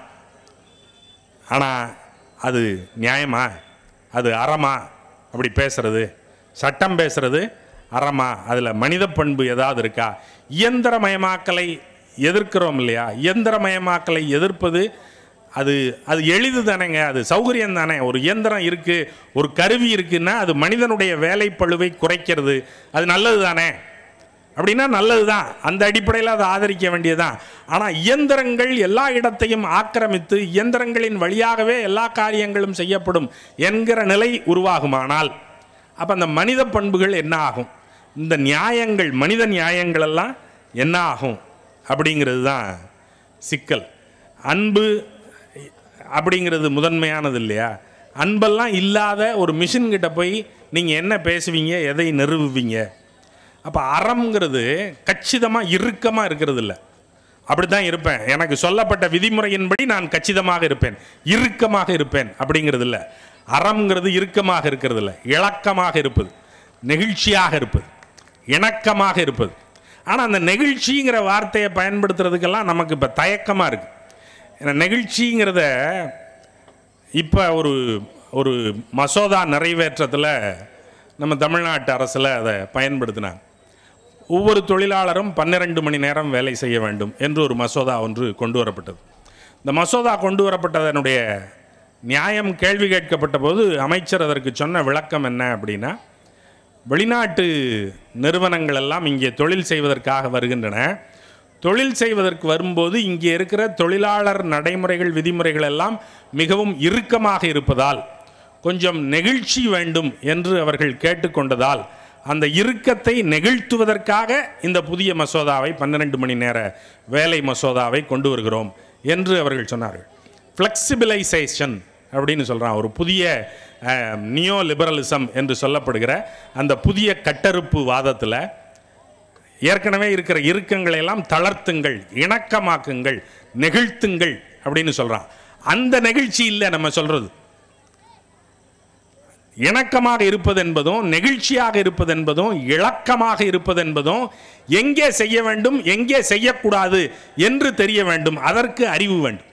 ஆனால் அது நியாயமா அது அறமா அப்படி பேசுறது சட்டம் பேசுறது அறமா அதில் மனித பண்பு ஏதாவது இருக்கா இயந்திரமயமாக்கலை எதிர்க்கிறோம் இல்லையா இயந்திரமயமாக்கலை எதிர்ப்பது அது அது எளிது தானேங்க அது சௌகரியம் தானே ஒரு இயந்திரம் இருக்குது ஒரு கருவி இருக்குன்னா அது மனிதனுடைய வேலைப்பழுவை குறைக்கிறது அது நல்லது தானே அப்படின்னா நல்லது தான் அந்த அடிப்படையில் அதை ஆதரிக்க வேண்டியதுதான் ஆனால் இயந்திரங்கள் எல்லா இடத்தையும் ஆக்கிரமித்து இயந்திரங்களின் வழியாகவே எல்லா காரியங்களும் செய்யப்படும் என்கிற நிலை உருவாகுமானால் அப்போ அந்த மனித பண்புகள் என்ன ஆகும் இந்த நியாயங்கள் மனித நியாயங்கள் எல்லாம் என்ன ஆகும் அப்படிங்கிறது தான் சிக்கல் அன்பு அப்படிங்கிறது முதன்மையானது இல்லையா அன்பெல்லாம் இல்லாத ஒரு மிஷின் கிட்ட போய் நீங்கள் என்ன பேசுவீங்க எதை நிறுவுவீங்க அப்போ அறம்ங்கிறது கச்சிதமாக இறுக்கமாக இருக்கிறது இல்லை அப்படி தான் இருப்பேன் எனக்கு சொல்லப்பட்ட விதிமுறையின்படி நான் கச்சிதமாக இருப்பேன் இறுக்கமாக இருப்பேன் அப்படிங்கிறது இல்லை அறம்ங்கிறது இறுக்கமாக இருக்கிறது இல்லை இளக்கமாக இருப்பது நெகிழ்ச்சியாக இருப்பது இணக்கமாக இருப்பது ஆனால் அந்த நெகிழ்ச்சிங்கிற வார்த்தையை பயன்படுத்துறதுக்கெல்லாம் நமக்கு இப்போ தயக்கமாக இருக்குது ஏன்னா நெகிழ்ச்சிங்கிறத இப்போ ஒரு ஒரு மசோதா நிறைவேற்றத்தில் நம்ம தமிழ்நாட்டு அரசில் அதை பயன்படுத்தினாங்க ஒவ்வொரு தொழிலாளரும் பன்னிரண்டு மணி நேரம் வேலை செய்ய வேண்டும் என்று ஒரு மசோதா ஒன்று கொண்டு வரப்பட்டது இந்த மசோதா கொண்டு வரப்பட்டதனுடைய நியாயம் கேள்வி கேட்கப்பட்ட போது அமைச்சர் அதற்கு சொன்ன விளக்கம் என்ன அப்படின்னா வெளிநாட்டு நிறுவனங்கள் எல்லாம் இங்கே தொழில் செய்வதற்காக வருகின்றன தொழில் செய்வதற்கு வரும்போது இங்கே இருக்கிற தொழிலாளர் நடைமுறைகள் விதிமுறைகள் எல்லாம் மிகவும் இறுக்கமாக இருப்பதால் கொஞ்சம் நெகிழ்ச்சி வேண்டும் என்று அவர்கள் கேட்டுக்கொண்டதால் அந்த இறுக்கத்தை நெகிழ்த்துவதற்காக இந்த புதிய மசோதாவை பன்னிரண்டு மணி நேர வேலை மசோதாவை கொண்டு வருகிறோம் என்று அவர்கள் சொன்னார்கள் ஃப்ளெக்சிபிளைசேஷன் அப்படின்னு சொல்கிறான் ஒரு புதிய நியோ லிபரலிசம் என்று சொல்லப்படுகிற அந்த புதிய கட்டறுப்பு வாதத்தில் ஏற்கனவே இருக்கிற இறுக்கங்களை எல்லாம் தளர்த்துங்கள் இணக்கமாக்குங்கள் நெகிழ்த்துங்கள் அப்படின்னு சொல்கிறான் அந்த நெகிழ்ச்சி இல்லை நம்ம சொல்கிறது இணக்கமாக இருப்பது என்பதும் நெகிழ்ச்சியாக இருப்பது என்பதும் இளக்கமாக இருப்பது என்பதும் எங்கே செய்ய வேண்டும் எங்கே செய்யக்கூடாது என்று தெரிய வேண்டும் அதற்கு அறிவு வேண்டும்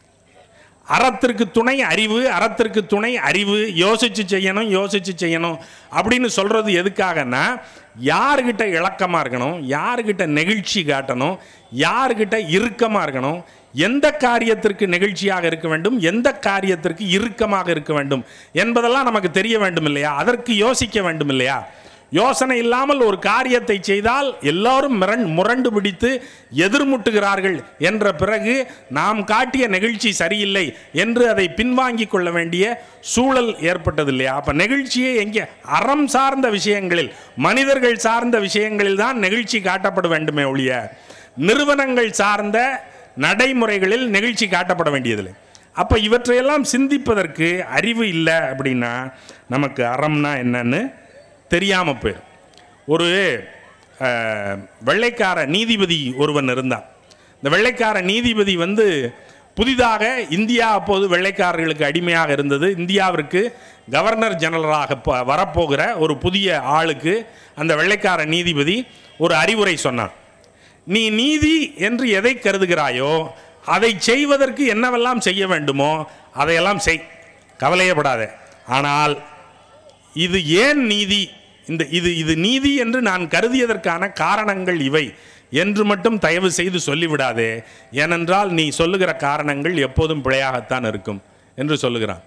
அறத்திற்கு துணை அறிவு அறத்திற்கு துணை அறிவு யோசிச்சு செய்யணும் யோசிச்சு செய்யணும் அப்படின்னு சொல்றது எதுக்காகன்னா யாருக்கிட்ட இளக்கமாக இருக்கணும் யாருக்கிட்ட நெகிழ்ச்சி காட்டணும் யாருக்கிட்ட இறுக்கமாக இருக்கணும் எந்த காரியத்திற்கு நெகிழ்ச்சியாக இருக்க வேண்டும் எந்த காரியத்திற்கு இறுக்கமாக இருக்க வேண்டும் என்பதெல்லாம் நமக்கு தெரிய வேண்டும் இல்லையா அதற்கு யோசிக்க வேண்டும் இல்லையா யோசனை இல்லாமல் ஒரு காரியத்தை செய்தால் எல்லாரும் மிரண் முரண்டு பிடித்து எதிர்முட்டுகிறார்கள் என்ற பிறகு நாம் காட்டிய நெகிழ்ச்சி சரியில்லை என்று அதை பின்வாங்கிக் கொள்ள வேண்டிய சூழல் ஏற்பட்டது இல்லையா அப்ப நெகிழ்ச்சியை எங்கே அறம் சார்ந்த விஷயங்களில் மனிதர்கள் சார்ந்த விஷயங்களில் தான் நெகிழ்ச்சி காட்டப்பட வேண்டுமே ஒழிய நிறுவனங்கள் சார்ந்த நடைமுறைகளில் நெகிழ்ச்சி காட்டப்பட வேண்டியதில்லை அப்ப இவற்றையெல்லாம் சிந்திப்பதற்கு அறிவு இல்லை அப்படின்னா நமக்கு அறம்னா என்னன்னு தெரியாமல் போயிடும் ஒரு அஹ், வெள்ளைக்கார நீதிபதி ஒருவன் இருந்தான் இந்த வெள்ளைக்கார நீதிபதி வந்து புதிதாக இந்தியா அப்போது வெள்ளைக்காரர்களுக்கு அடிமையாக இருந்தது இந்தியாவிற்கு கவர்னர் ஜெனரலாக ப- வரப்போகிற ஒரு புதிய ஆளுக்கு அந்த வெள்ளைக்கார நீதிபதி ஒரு அறிவுரை சொன்னான் நீ நீதி என்று எதை கருதுகிறாயோ அதை செய்வதற்கு என்னவெல்லாம் செய்ய வேண்டுமோ அதையெல்லாம் செய் கவலையப்படாத ஆனால் இது ஏன் நீதி இந்த இது இது நீதி என்று நான் கருதியதற்கான காரணங்கள் இவை என்று மட்டும் தயவு செய்து சொல்லிவிடாதே ஏனென்றால் நீ சொல்லுகிற காரணங்கள் எப்போதும் பிழையாகத்தான் இருக்கும் என்று சொல்லுகிறான்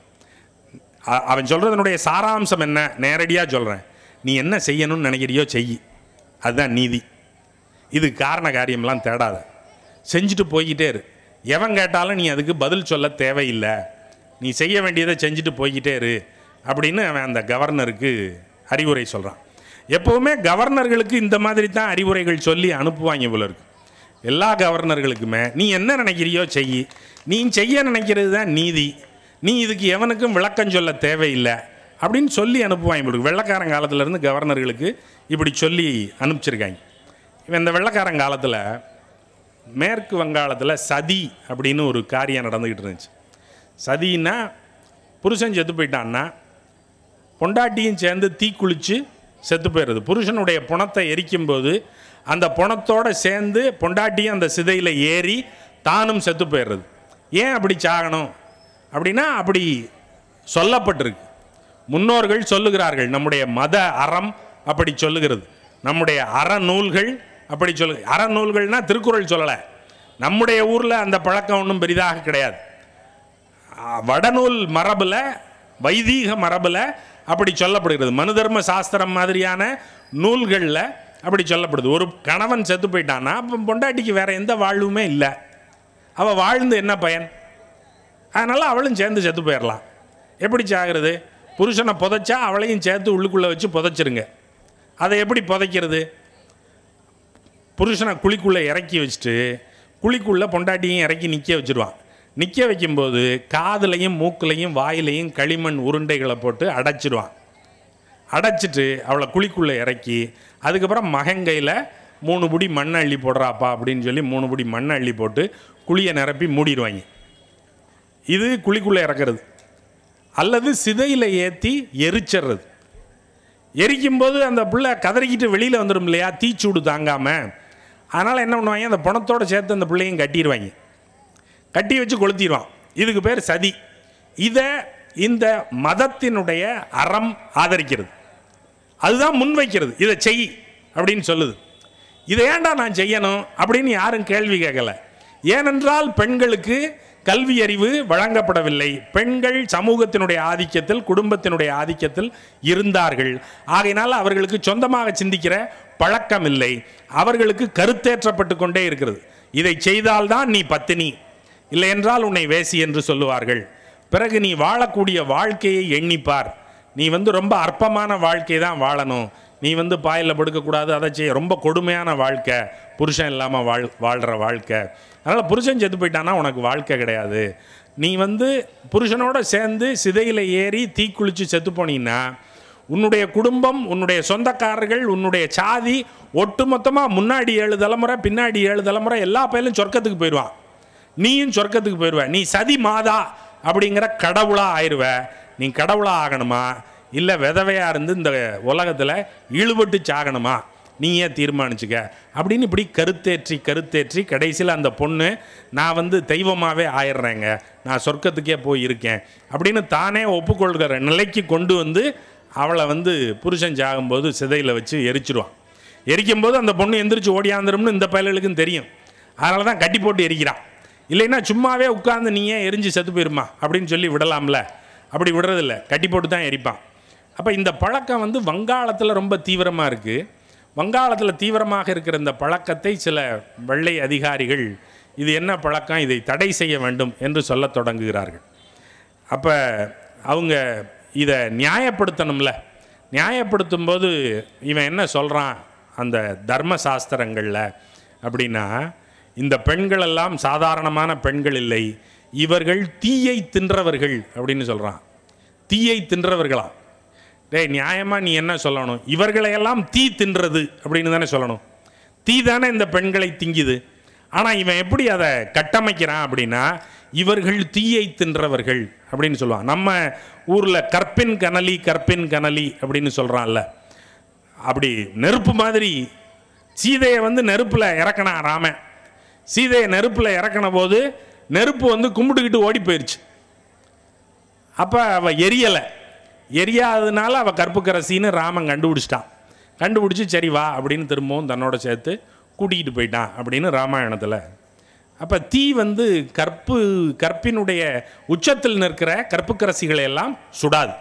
அ- அவன் சொல்றதனுடைய சாராம்சம் என்ன நேரடியாக சொல்கிறேன் நீ என்ன செய்யணும்னு நினைக்கிறியோ செய் அதுதான் நீதி இது காரண காரியம்லாம் தேடாத செஞ்சுட்டு போய்கிட்டே இரு எவன் கேட்டாலும் நீ அதுக்கு பதில் சொல்ல தேவையில்லை நீ செய்ய வேண்டியதை செஞ்சுட்டு போய்கிட்டே இரு அப்படின்னு அவன் அந்த கவர்னருக்கு அறிவுரை சொல்கிறான் எப்போவுமே கவர்னர்களுக்கு இந்த மாதிரி தான் அறிவுரைகள் சொல்லி அனுப்புவாங்க போல இருக்கு எல்லா கவர்னர்களுக்குமே நீ என்ன நினைக்கிறியோ செய் நீ செய்ய நினைக்கிறது தான் நீதி நீ இதுக்கு எவனுக்கும் விளக்கம் சொல்ல தேவையில்லை அப்படின்னு சொல்லி அனுப்புவாங்க போல இருக்கு. வெள்ளைக்காரன் காலத்துலேருந்து கவர்னர்களுக்கு இப்படி சொல்லி அனுப்பிச்சிருக்காங்க இவன் இந்த வெள்ளைக்காரன் காலத்தில் மேற்கு வங்காளத்தில் சதி அப்படின்னு ஒரு காரியம் நடந்துக்கிட்டு இருந்துச்சு சதின்னா புருஷன் செத்து போயிட்டான்னா பொண்டாட்டியும் சேர்ந்து தீக்குளிச்சு செத்து போயிடுறது புருஷனுடைய புணத்தை எரிக்கும்போது அந்த புணத்தோட சேர்ந்து பொண்டாட்டியும் அந்த சிதையில் ஏறி தானும் செத்து போயிடுறது ஏன் அப்படி சாகணும் அப்படின்னா அப்படி சொல்லப்பட்டிருக்கு முன்னோர்கள் சொல்லுகிறார்கள் நம்முடைய மத அறம் அப்படி சொல்லுகிறது நம்முடைய அறநூல்கள் அப்படி சொல்லு அறநூல்கள்னா திருக்குறள் சொல்லலை நம்முடைய ஊரில் அந்த பழக்கம் ஒன்றும் பெரிதாக கிடையாது அஹ், வடநூல் மரபில் வைதீக மரபில் அப்படி சொல்லப்படுகிறது மனுதர்ம சாஸ்திரம் மாதிரியான நூல்களில் அப்படி சொல்லப்படுது ஒரு கணவன் செத்து போயிட்டான்னா அப்போ பொண்டாட்டிக்கு வேற எந்த வாழ்வுமே இல்லை அவள் வாழ்ந்து என்ன பயன் அதனால் அவளும் சேர்ந்து செத்து போயிடலாம் எப்படி சாகிறது புருஷனை புதைச்சா அவளையும் சேர்த்து உள்ளுக்குள்ளே வச்சு புதைச்சிருங்க அதை எப்படி புதைக்கிறது புருஷனை குழிக்குள்ளே இறக்கி வச்சுட்டு குழிக்குள்ளே பொண்டாட்டியும் இறக்கி நிற்க வச்சிருவான் நிற்க வைக்கும்போது காதுலையும் மூக்குலையும் வாயிலையும் களிமண் உருண்டைகளை போட்டு அடைச்சிடுவான் அடைச்சிட்டு அவளை குழிக்குள்ளே இறக்கி அதுக்கப்புறம் மகங்கையில் மூணு புடி மண்ணை அள்ளி போடுறாப்பா அப்படின்னு சொல்லி மூணு புடி மண்ணை அள்ளி போட்டு குழியை நிரப்பி மூடிடுவாங்க இது குழிக்குள்ளே இறக்குறது அல்லது சிதையில் ஏற்றி எரிச்சிடுறது எரிக்கும்போது அந்த பிள்ளை கதறிக்கிட்டு வெளியில் வந்துடும் இல்லையா தீச்சூடு தாங்காமல் அதனால் என்ன பண்ணுவாங்க அந்த பணத்தோடு சேர்த்து அந்த பிள்ளையும் கட்டிடுவாங்க கட்டி வச்சு கொளுத்திடுவான் இதுக்கு பேர் சதி இதை இந்த மதத்தினுடைய அறம் ஆதரிக்கிறது அதுதான் முன்வைக்கிறது இதை செய் அப்படின்னு சொல்லுது இதை ஏன்டா நான் செய்யணும் அப்படின்னு யாரும் கேள்வி கேட்கல ஏனென்றால் பெண்களுக்கு கல்வி அறிவு வழங்கப்படவில்லை பெண்கள் சமூகத்தினுடைய ஆதிக்கத்தில் குடும்பத்தினுடைய ஆதிக்கத்தில் இருந்தார்கள் ஆகையினால் அவர்களுக்கு சொந்தமாக சிந்திக்கிற பழக்கம் இல்லை அவர்களுக்கு கருத்தேற்றப்பட்டு கொண்டே இருக்கிறது இதை செய்தால்தான் நீ பத்தினி இல்லை என்றால் உன்னை வேசி என்று சொல்லுவார்கள் பிறகு நீ வாழக்கூடிய வாழ்க்கையை எண்ணிப்பார் நீ வந்து ரொம்ப அற்பமான வாழ்க்கை தான் வாழணும் நீ வந்து பாயில் படுக்கக்கூடாது அதை செய்ய ரொம்ப கொடுமையான வாழ்க்கை புருஷன் இல்லாமல் வாழ் வாழ்கிற வாழ்க்கை அதனால் புருஷன் செத்து போயிட்டானா உனக்கு வாழ்க்கை கிடையாது நீ வந்து புருஷனோட சேர்ந்து சிதையில் ஏறி தீக்குளிச்சு செத்து போனீங்கன்னா உன்னுடைய குடும்பம் உன்னுடைய சொந்தக்காரர்கள் உன்னுடைய சாதி ஒட்டுமொத்தமாக முன்னாடி ஏழு தலைமுறை பின்னாடி ஏழு தலைமுறை எல்லா பயிலும் சொர்க்கத்துக்கு போயிடுவான் நீயும் சொர்க்கத்துக்கு போயிடுவ நீ சதி மாதா அப்படிங்கிற கடவுளா ஆயிடுவ நீ கடவுளா ஆகணுமா இல்லை விதவையாக இருந்து இந்த உலகத்தில் இழுபட்டு சாகணுமா நீயே தீர்மானிச்சுக்க அப்படின்னு இப்படி கருத்தேற்றி கருத்தேற்றி கடைசியில் அந்த பொண்ணு நான் வந்து தெய்வமாகவே ஆயிடுறேங்க நான் சொர்க்கத்துக்கே போய் இருக்கேன் அப்படின்னு தானே ஒப்புக்கொள்கிற நிலைக்கு கொண்டு வந்து அவளை வந்து புருஷன் சாகும்போது சிதையில் வச்சு எரிச்சிருவான் எரிக்கும்போது அந்த பொண்ணு எந்திரிச்சு ஓடியாந்துரும்னு இந்த பயல்களுக்கும் தெரியும் அதனால தான் கட்டி போட்டு எரிக்கிறான் இல்லைன்னா சும்மாவே உட்காந்து நீ ஏன் எரிஞ்சு செத்து போயிருமா அப்படின்னு சொல்லி விடலாம்ல அப்படி விடுறதில்ல கட்டி போட்டு தான் எரிப்பான் அப்போ இந்த பழக்கம் வந்து வங்காளத்தில் ரொம்ப தீவிரமாக இருக்குது வங்காளத்தில் தீவிரமாக இருக்கிற இந்த பழக்கத்தை சில வெள்ளை அதிகாரிகள் இது என்ன பழக்கம் இதை தடை செய்ய வேண்டும் என்று சொல்லத் தொடங்குகிறார்கள் அப்போ அவங்க இதை நியாயப்படுத்தணும்ல நியாயப்படுத்தும் போது இவன் என்ன சொல்கிறான் அந்த தர்ம சாஸ்திரங்களில் அப்படின்னா இந்த பெண்கள் எல்லாம் சாதாரணமான பெண்கள் இல்லை இவர்கள் தீயை தின்றவர்கள் அப்படின்னு சொல்கிறான் தீயை தின்றவர்களா டேய் நியாயமாக நீ என்ன சொல்லணும் இவர்களையெல்லாம் தீ தின்றது அப்படின்னு தானே சொல்லணும் தீ தானே இந்த பெண்களை திங்குது ஆனால் இவன் எப்படி அதை கட்டமைக்கிறான் அப்படின்னா இவர்கள் தீயை தின்றவர்கள் அப்படின்னு சொல்லுவான் நம்ம ஊரில் கற்பின் கனலி கற்பின் கனலி அப்படின்னு சொல்கிறான்ல அப்படி நெருப்பு மாதிரி சீதையை வந்து நெருப்பில் இறக்கினான் ராமன் சீதையை நெருப்பில் இறக்கின போது நெருப்பு வந்து கும்பிட்டுக்கிட்டு ஓடி போயிடுச்சு அப்போ அவள் எரியலை எரியாததுனால அவள் கற்புக்கரசின்னு ராமன் கண்டுபிடிச்சிட்டான் கண்டுபிடிச்சி சரி வா அப்படின்னு திரும்பவும் தன்னோட சேர்த்து கூட்டிகிட்டு போயிட்டான் அப்படின்னு ராமாயணத்தில் அப்போ தீ வந்து கற்பு கற்பினுடைய உச்சத்தில் நிற்கிற கற்புக்கரசிகளை எல்லாம் சுடாது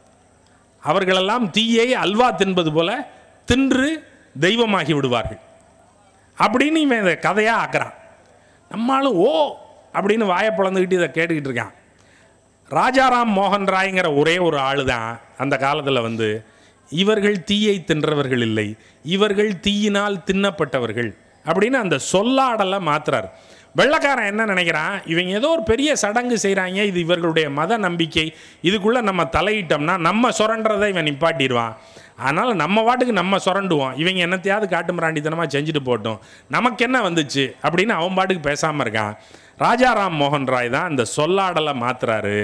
அவர்களெல்லாம் தீயை அல்வா தின்பது போல தின்று தெய்வமாகி விடுவார்கள் அப்படின்னு இவன் இதை கதையாக ஆக்குறான் நம்மளும் ஓ அப்படின்னு வாயை பிளந்துக்கிட்டு இதை கேட்டுக்கிட்டு இருக்கான் ராஜாராம் மோகன் ராய்ங்கிற ஒரே ஒரு ஆள் தான் அந்த காலத்தில் வந்து இவர்கள் தீயை தின்றவர்கள் இல்லை இவர்கள் தீயினால் தின்னப்பட்டவர்கள் அப்படின்னு அந்த சொல்லாடலை மாத்துறார் வெள்ளக்காரன் என்ன நினைக்கிறான் இவங்க ஏதோ ஒரு பெரிய சடங்கு செய்கிறாங்க இது இவர்களுடைய மத நம்பிக்கை இதுக்குள்ளே நம்ம தலையிட்டோம்னா நம்ம சுரண்டதை இவன் நிப்பாட்டிடுவான் அதனால் நம்ம வாட்டுக்கு நம்ம சுரண்டுவோம் இவங்க என்னத்தையாவது காட்டு மிராண்டித்தனமாக செஞ்சுட்டு போட்டோம் நமக்கு என்ன வந்துச்சு அப்படின்னு அவன் பாட்டுக்கு பேசாமல் இருக்கான் ராஜாராம் மோகன் ராய் தான் இந்த சொல்லாடலை மாத்துறாரு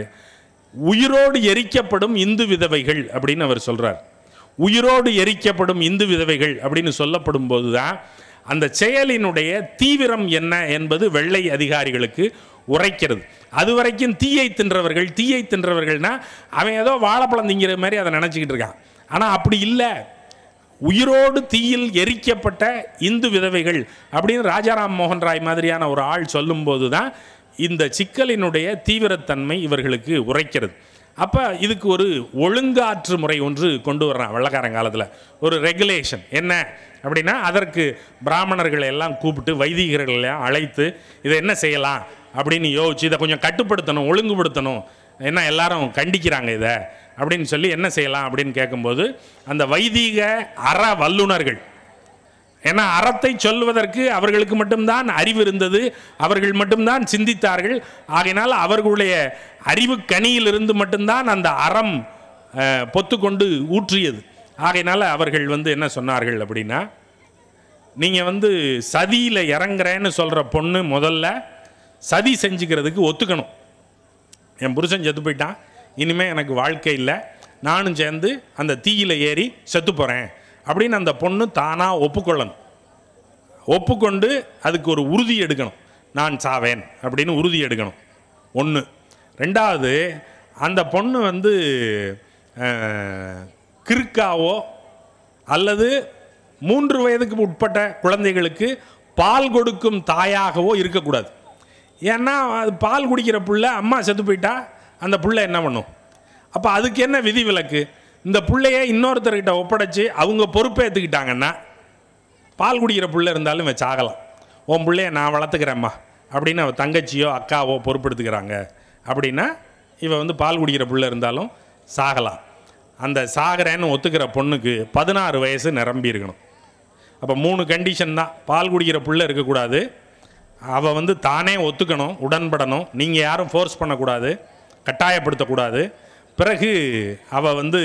உயிரோடு எரிக்கப்படும் இந்து விதவைகள் அப்படின்னு அவர் சொல்றார் உயிரோடு எரிக்கப்படும் இந்து விதவைகள் அப்படின்னு சொல்லப்படும் போதுதான் அந்த செயலினுடைய தீவிரம் என்ன என்பது வெள்ளை அதிகாரிகளுக்கு உரைக்கிறது அது வரைக்கும் தீயை தின்றவர்கள் தீயை தின்றவர்கள்னா அவன் ஏதோ வாழைப்பழம் திங்கிற மாதிரி அதை நினச்சிக்கிட்டு இருக்கான் ஆனால் அப்படி இல்லை உயிரோடு தீயில் எரிக்கப்பட்ட இந்து விதவைகள் அப்படின்னு ராஜாராம் மோகன் ராய் மாதிரியான ஒரு ஆள் சொல்லும்போது தான் இந்த சிக்கலினுடைய தீவிரத்தன்மை இவர்களுக்கு உரைக்கிறது அப்போ இதுக்கு ஒரு ஒழுங்காற்று முறை ஒன்று கொண்டு வர்றான் வெள்ளக்காரன் காலத்தில் ஒரு ரெகுலேஷன் என்ன அப்படின்னா அதற்கு பிராமணர்களை எல்லாம் கூப்பிட்டு வைதிகர்களை எல்லாம் அழைத்து இதை என்ன செய்யலாம் அப்படின்னு யோசிச்சு இதை கொஞ்சம் கட்டுப்படுத்தணும் ஒழுங்குபடுத்தணும் என்ன எல்லாரும் கண்டிக்கிறாங்க இதை அப்படின்னு சொல்லி என்ன செய்யலாம் அப்படின்னு கேட்கும்போது அந்த வைதீக அற வல்லுனர்கள் ஏன்னா அறத்தை சொல்வதற்கு அவர்களுக்கு மட்டும்தான் அறிவு இருந்தது அவர்கள் மட்டும்தான் சிந்தித்தார்கள் ஆகையினால் அவர்களுடைய அறிவு கனியிலிருந்து மட்டும்தான் அந்த அறம் அஹ், பொத்துக்கொண்டு ஊற்றியது ஆகையினால் அவர்கள் வந்து என்ன சொன்னார்கள் அப்படின்னா நீங்கள் வந்து சதியில் இறங்குறேன்னு சொல்கிற பொண்ணு முதல்ல சதி செஞ்சுக்கிறதுக்கு ஒத்துக்கணும் என் புருஷன் செத்து போயிட்டான் இனிமேல் எனக்கு வாழ்க்கை இல்லை நானும் சேர்ந்து அந்த தீயில ஏறி செத்து போகிறேன் அப்படின்னு அந்த பொண்ணு தானாக ஒப்புக்கொள்ளணும் ஒப்புக்கொண்டு அதுக்கு ஒரு உறுதி எடுக்கணும் நான் சாவேன் அப்படின்னு உறுதி எடுக்கணும் ஒன்று ரெண்டாவது அந்த பொண்ணு வந்து அஹ், கிறுக்காவோ அல்லது மூன்று வயதுக்கு உட்பட்ட குழந்தைகளுக்கு பால் கொடுக்கும் தாயாகவோ இருக்கக்கூடாது ஏன்னா அது பால் குடிக்கிற புள்ள அம்மா செத்து போயிட்டா அந்த புள்ள என்ன பண்ணும் அப்போ அதுக்கு என்ன விதிவிலக்கு இந்த புள்ளைய இன்னொருத்தர்கிட்ட ஒப்படைச்சு அவங்க பொறுப்பேற்றுக்கிட்டாங்கன்னா பால் குடிக்கிற புள்ள இருந்தாலும் இவன் சாகலாம் உன் பிள்ளைய நான் வளர்த்துக்கிறேம்மா அப்படின்னு அவன் தங்கச்சியோ அக்காவோ பொறுப்பெடுத்துக்கிறாங்க அப்படின்னா இவன் வந்து பால் குடிக்கிற புள்ள இருந்தாலும் சாகலாம் அந்த சாகிறேன்னு ஒத்துக்கிற பொண்ணுக்கு பதினாறு வயசு நிரம்பி இருக்கணும் அப்போ மூணு கண்டிஷன் தான் பால் குடிக்கிற புள்ள இருக்கக்கூடாது அவள் வந்து தானே ஒத்துக்கணும் உடன்படணும் நீங்கள் யாரும் ஃபோர்ஸ் பண்ணக்கூடாது கட்டாயப்படுத்தக்கூடாது பிறகு அவள் வந்து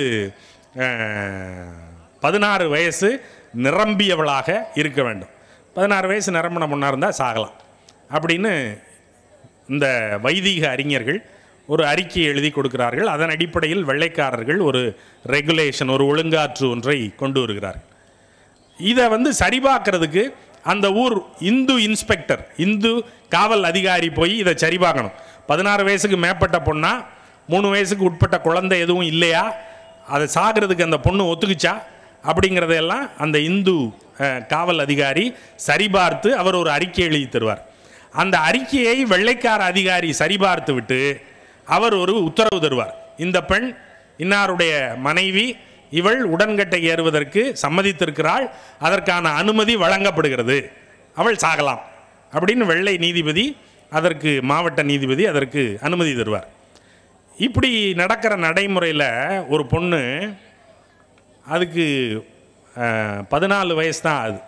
பதினாறு வயசு நிரம்பியவளாக இருக்க வேண்டும் பதினாறு வயசு நிரம்பின பொண்ணாக இருந்தால் சாகலாம் அப்படின்னு இந்த வைதீக அறிஞர்கள் ஒரு அறிக்கை எழுதி கொடுக்கிறார்கள் அதன் அடிப்படையில் வெள்ளைக்காரர்கள் ஒரு ரெகுலேஷன் ஒரு ஒழுங்காற்று ஒன்றை கொண்டு வருகிறார்கள் இதை வந்து சரிபார்க்கறதுக்கு அந்த ஊர் இந்து இன்ஸ்பெக்டர் இந்து காவல் அதிகாரி போய் இதை சரிபார்க்கணும் பதினாறு வயசுக்கு மேற்பட்ட பொண்ணா மூணு வயசுக்கு உட்பட்ட குழந்தை எதுவும் இல்லையா அதை சாகிறதுக்கு அந்த பொண்ணு ஒத்துக்குச்சா அப்படிங்கிறதையெல்லாம் அந்த இந்து அஹ், காவல் அதிகாரி சரிபார்த்து அவர் ஒரு அறிக்கை எழுதி தருவார் அந்த அறிக்கையை வெள்ளைக்கார அதிகாரி சரிபார்த்து விட்டு அவர் ஒரு உத்தரவு தருவார் இந்த பெண் இன்னாருடைய மனைவி இவள் உடன்கட்டை ஏறுவதற்கு சம்மதித்திருக்கிறாள் அதற்கான அனுமதி வழங்கப்படுகிறது அவள் சாகலாம் அப்படின்னு வெள்ளை நீதிபதி அதற்கு மாவட்ட நீதிபதி அதற்கு அனுமதி தருவார் இப்படி நடக்கிற நடைமுறையில் ஒரு பொண்ணு அதுக்கு பதினாலு வயசு தான் ஆகுது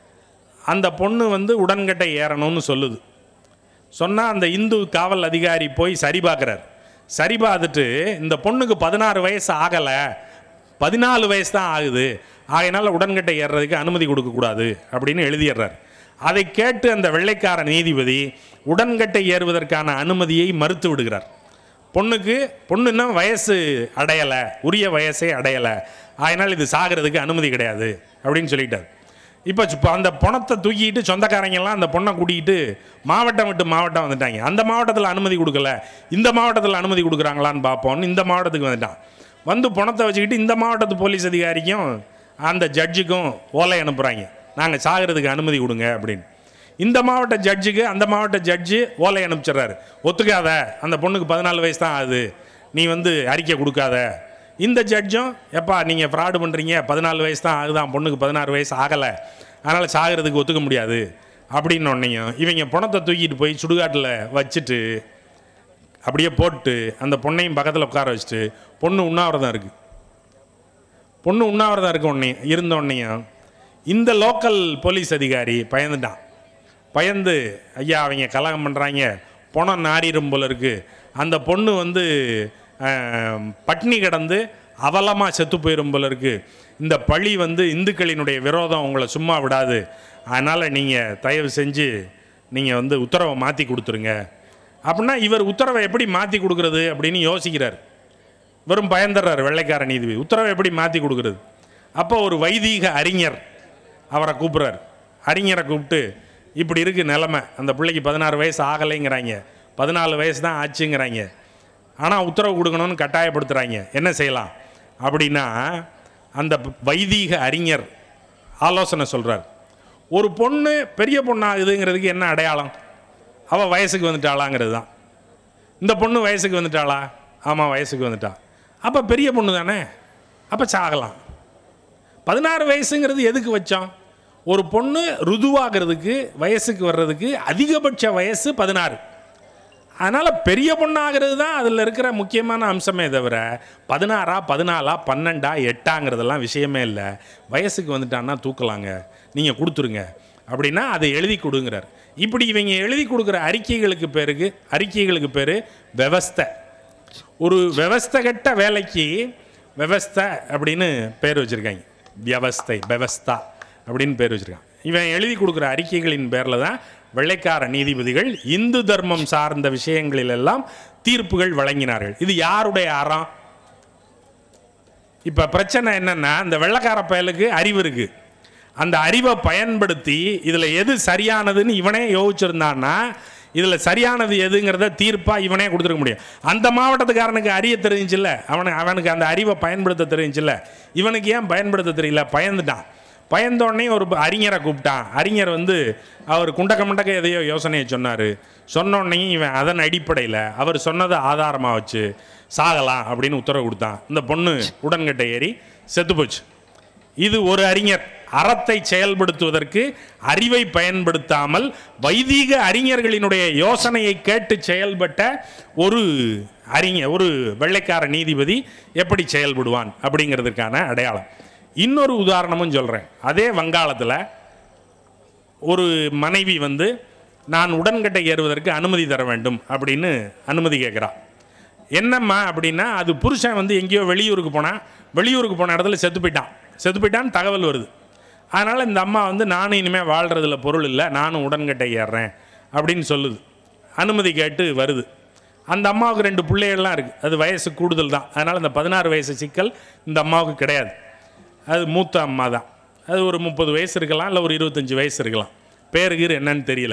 அந்த பொண்ணு வந்து உடன்கட்டை ஏறணும்னு சொல்லுது சொன்னால் அந்த இந்து காவல் அதிகாரி போய் சரி பார்க்குறார் சரி பார்த்துட்டு இந்த பொண்ணுக்கு பதினாறு வயசு ஆகலை பதினாலு வயசு தான் ஆகுது ஆகையினால உடன்கட்டை ஏறுறதுக்கு அனுமதி கொடுக்கக்கூடாது அப்படின்னு எழுதிடுறார் அதை கேட்டு அந்த வெள்ளைக்கார நீதிபதி உடன்கட்டை ஏறுவதற்கான அனுமதியை மறுத்து விடுகிறார் பொண்ணுக்கு பொண்ணு இன்னும் வயசு அடையலை உரிய வயசே அடையலை அதனால் இது சாகிறதுக்கு அனுமதி கிடையாது அப்படின்னு சொல்லிட்டார் இப்போ இப்போ அந்த பணத்தை தூக்கிட்டு சொந்தக்காரங்கெல்லாம் அந்த பொண்ணை கூட்டிகிட்டு மாவட்டம் விட்டு மாவட்டம் வந்துட்டாங்க அந்த மாவட்டத்தில் அனுமதி கொடுக்கல இந்த மாவட்டத்தில் அனுமதி கொடுக்குறாங்களான்னு பார்ப்போம்னு இந்த மாவட்டத்துக்கு வந்துட்டான் வந்து பணத்தை வச்சுக்கிட்டு இந்த மாவட்டத்து போலீஸ் அதிகாரிக்கும் அந்த ஜட்ஜுக்கும் ஓலை அனுப்புகிறாங்க நாங்கள் சாகிறதுக்கு அனுமதி கொடுங்க அப்படின்னு இந்த மாவட்ட ஜட்ஜுக்கு அந்த மாவட்ட ஜட்ஜு ஓலை அனுப்பிச்சிடுறாரு ஒத்துக்காத அந்த பொண்ணுக்கு பதினாலு வயசு தான் ஆகுது நீ வந்து அறிக்கை கொடுக்காத இந்த ஜட்ஜும் எப்பா நீங்கள் ஃப்ராடு பண்ணுறீங்க பதினாலு வயசு தான் ஆகுதான் பொண்ணுக்கு பதினாறு வயசு ஆகலை அதனால் சாகிறதுக்கு ஒத்துக்க முடியாது அப்படின்னு ஒன்றையும் இவங்க பணத்தை தூக்கிட்டு போய் சுடுகாட்டில் வச்சுட்டு அப்படியே போட்டு அந்த பொண்ணையும் பக்கத்தில் உட்கார வச்சுட்டு பொண்ணு உண்ணாவிரதம் இருக்குது பொண்ணு உண்ணாவிரதம் இருக்க உடனே இருந்த உடனேயும் இந்த லோக்கல் போலீஸ் அதிகாரி பயந்துட்டான் பயந்து ஐயா அவங்க கலகம் பண்ணுறாங்க பணம் நாரிடும் போல இருக்கு அந்த பொண்ணு வந்து ஆஹ், பட்னி கிடந்து அவலமாக செத்து போயிடும் போல இருக்கு இந்த பழி வந்து இந்துக்களினுடைய விரோதம் உங்களை சும்மா விடாது அதனால் நீங்கள் தயவு செஞ்சு நீங்கள் வந்து உத்தரவை மாற்றி கொடுத்துருங்க அப்படின்னா இவர் உத்தரவை எப்படி மாற்றி கொடுக்குறது அப்படின்னு யோசிக்கிறார் வெறும் பயந்துடுறாரு வெள்ளைக்கார நீதிபதி உத்தரவை எப்படி மாற்றி கொடுக்குறது அப்போ ஒரு வைதீக அறிஞர் அவரை கூப்பிட்றாரு அறிஞரை கூப்பிட்டு இப்படி இருக்கு நிலமை அந்த பிள்ளைக்கு பதினாறு வயசு ஆகலைங்கிறாங்க பதினாலு வயசு தான் ஆச்சுங்கிறாங்க ஆனால் உத்தரவு கொடுக்கணும்னு கட்டாயப்படுத்துகிறாங்க என்ன செய்யலாம் அப்படின்னா அந்த வைதீக அறிஞர் ஆலோசனை சொல்கிறார் ஒரு பொண்ணு பெரிய பொண்ணாகுதுங்கிறதுக்கு என்ன அடையாளம் அவள் வயசுக்கு வந்துட்டாளாங்கிறது தான் இந்த பொண்ணு வயசுக்கு வந்துட்டாளா ஆமாம் வயசுக்கு வந்துட்டா அப்போ பெரிய பொண்ணு தானே அப்போ சாகலாம் பதினாறு வயசுங்கிறது எதுக்கு வச்சோம் ஒரு பொண்ணு ருதுவாகிறதுக்கு வயசுக்கு வர்றதுக்கு அதிகபட்ச வயசு பதினாறு அதனால் பெரிய பொண்ணாகிறது தான் அதில் இருக்கிற முக்கியமான அம்சமே தவிர பதினாறா பதினாலா பன்னெண்டா எட்டாங்கிறதெல்லாம் விஷயமே இல்லை வயசுக்கு வந்துட்டான்னா தூக்கலாங்க நீங்கள் கொடுத்துருங்க அப்படின்னா அதை எழுதி கொடுங்கிறார் இப்படி இவங்க எழுதி கொடுக்குற அறிக்கைகளுக்கு பேருக்கு அறிக்கைகளுக்கு பேர் விவஸ்தை ஒரு விவஸ்தகட்ட வேலைக்கு விவஸ்தை அப்படின்னு பேர் வச்சுருக்காங்க வியவஸ்தை விவஸ்தா அப்படின்னு பேர் வச்சுருக்காங்க இவன் எழுதி கொடுக்குற அறிக்கைகளின் பேரில் தான் வெள்ளைக்கார நீதிபதிகள் இந்து தர்மம் சார்ந்த விஷயங்களிலெல்லாம் தீர்ப்புகள் வழங்கினார்கள் இது யாருடைய அறம் இப்போ பிரச்சனை என்னன்னா இந்த வெள்ளைக்கார பயலுக்கு அறிவு இருக்குது அந்த அறிவை பயன்படுத்தி இதில் எது சரியானதுன்னு இவனே யோசிச்சிருந்தான்னா இதில் சரியானது எதுங்கிறத தீர்ப்பாக இவனே கொடுத்துருக்க முடியும் அந்த மாவட்டத்துக்காரனுக்கு அறிய தெரிஞ்சில்ல அவனு அவனுக்கு அந்த அறிவை பயன்படுத்த தெரிஞ்சில்ல இவனுக்கு ஏன் பயன்படுத்த தெரியல பயந்துட்டான் பயந்த உடனே ஒரு அறிஞரை கூப்பிட்டான் அறிஞர் வந்து அவர் குண்டக்க முண்டக்க எதையோ யோசனையை சொன்னார் சொன்ன உடனே இவன் அதன் அடிப்படையில் அவர் சொன்னதை ஆதாரமாக வச்சு சாகலாம் அப்படின்னு உத்தரவு கொடுத்தான் இந்த பொண்ணு உடன்கட்டை ஏறி செத்து போச்சு இது ஒரு அறிஞர் அறத்தை செயல்படுத்துவதற்கு அறிவை பயன்படுத்தாமல் வைதீக அறிஞர்களினுடைய யோசனையை கேட்டு செயல்பட்ட ஒரு அறிஞர் ஒரு வெள்ளைக்கார நீதிபதி எப்படி செயல்படுவான் அப்படிங்கிறதுக்கான அடையாளம் இன்னொரு உதாரணமும் சொல்கிறேன் அதே வங்காளத்தில் ஒரு மனைவி வந்து நான் உடன்கட்டை ஏறுவதற்கு அனுமதி தர வேண்டும் அப்படின்னு அனுமதி கேட்குறா என்னம்மா அப்படின்னா அது புருஷன் வந்து எங்கேயோ வெளியூருக்கு போனால் வெளியூருக்கு போன இடத்துல செத்து போயிட்டான் செத்து போயிட்டான்னு தகவல் வருது அதனால் இந்த அம்மா வந்து நானும் இனிமேல் வாழ்கிறதுல பொருள் இல்லை நானும் உடன்கட்டை ஏறுறேன் அப்படின்னு சொல்லுது அனுமதி கேட்டு வருது அந்த அம்மாவுக்கு ரெண்டு பிள்ளைகள்லாம் இருக்குது அது வயசு கூடுதல் தான் அதனால் இந்த பதினாறு வயசு சிக்கல் இந்த அம்மாவுக்கு கிடையாது அது மூத்த அம்மா தான் அது ஒரு முப்பது வயசு இருக்கலாம் இல்லை ஒரு இருபத்தஞ்சி வயசு இருக்கலாம் பேரு கீரு என்னன்னு தெரியல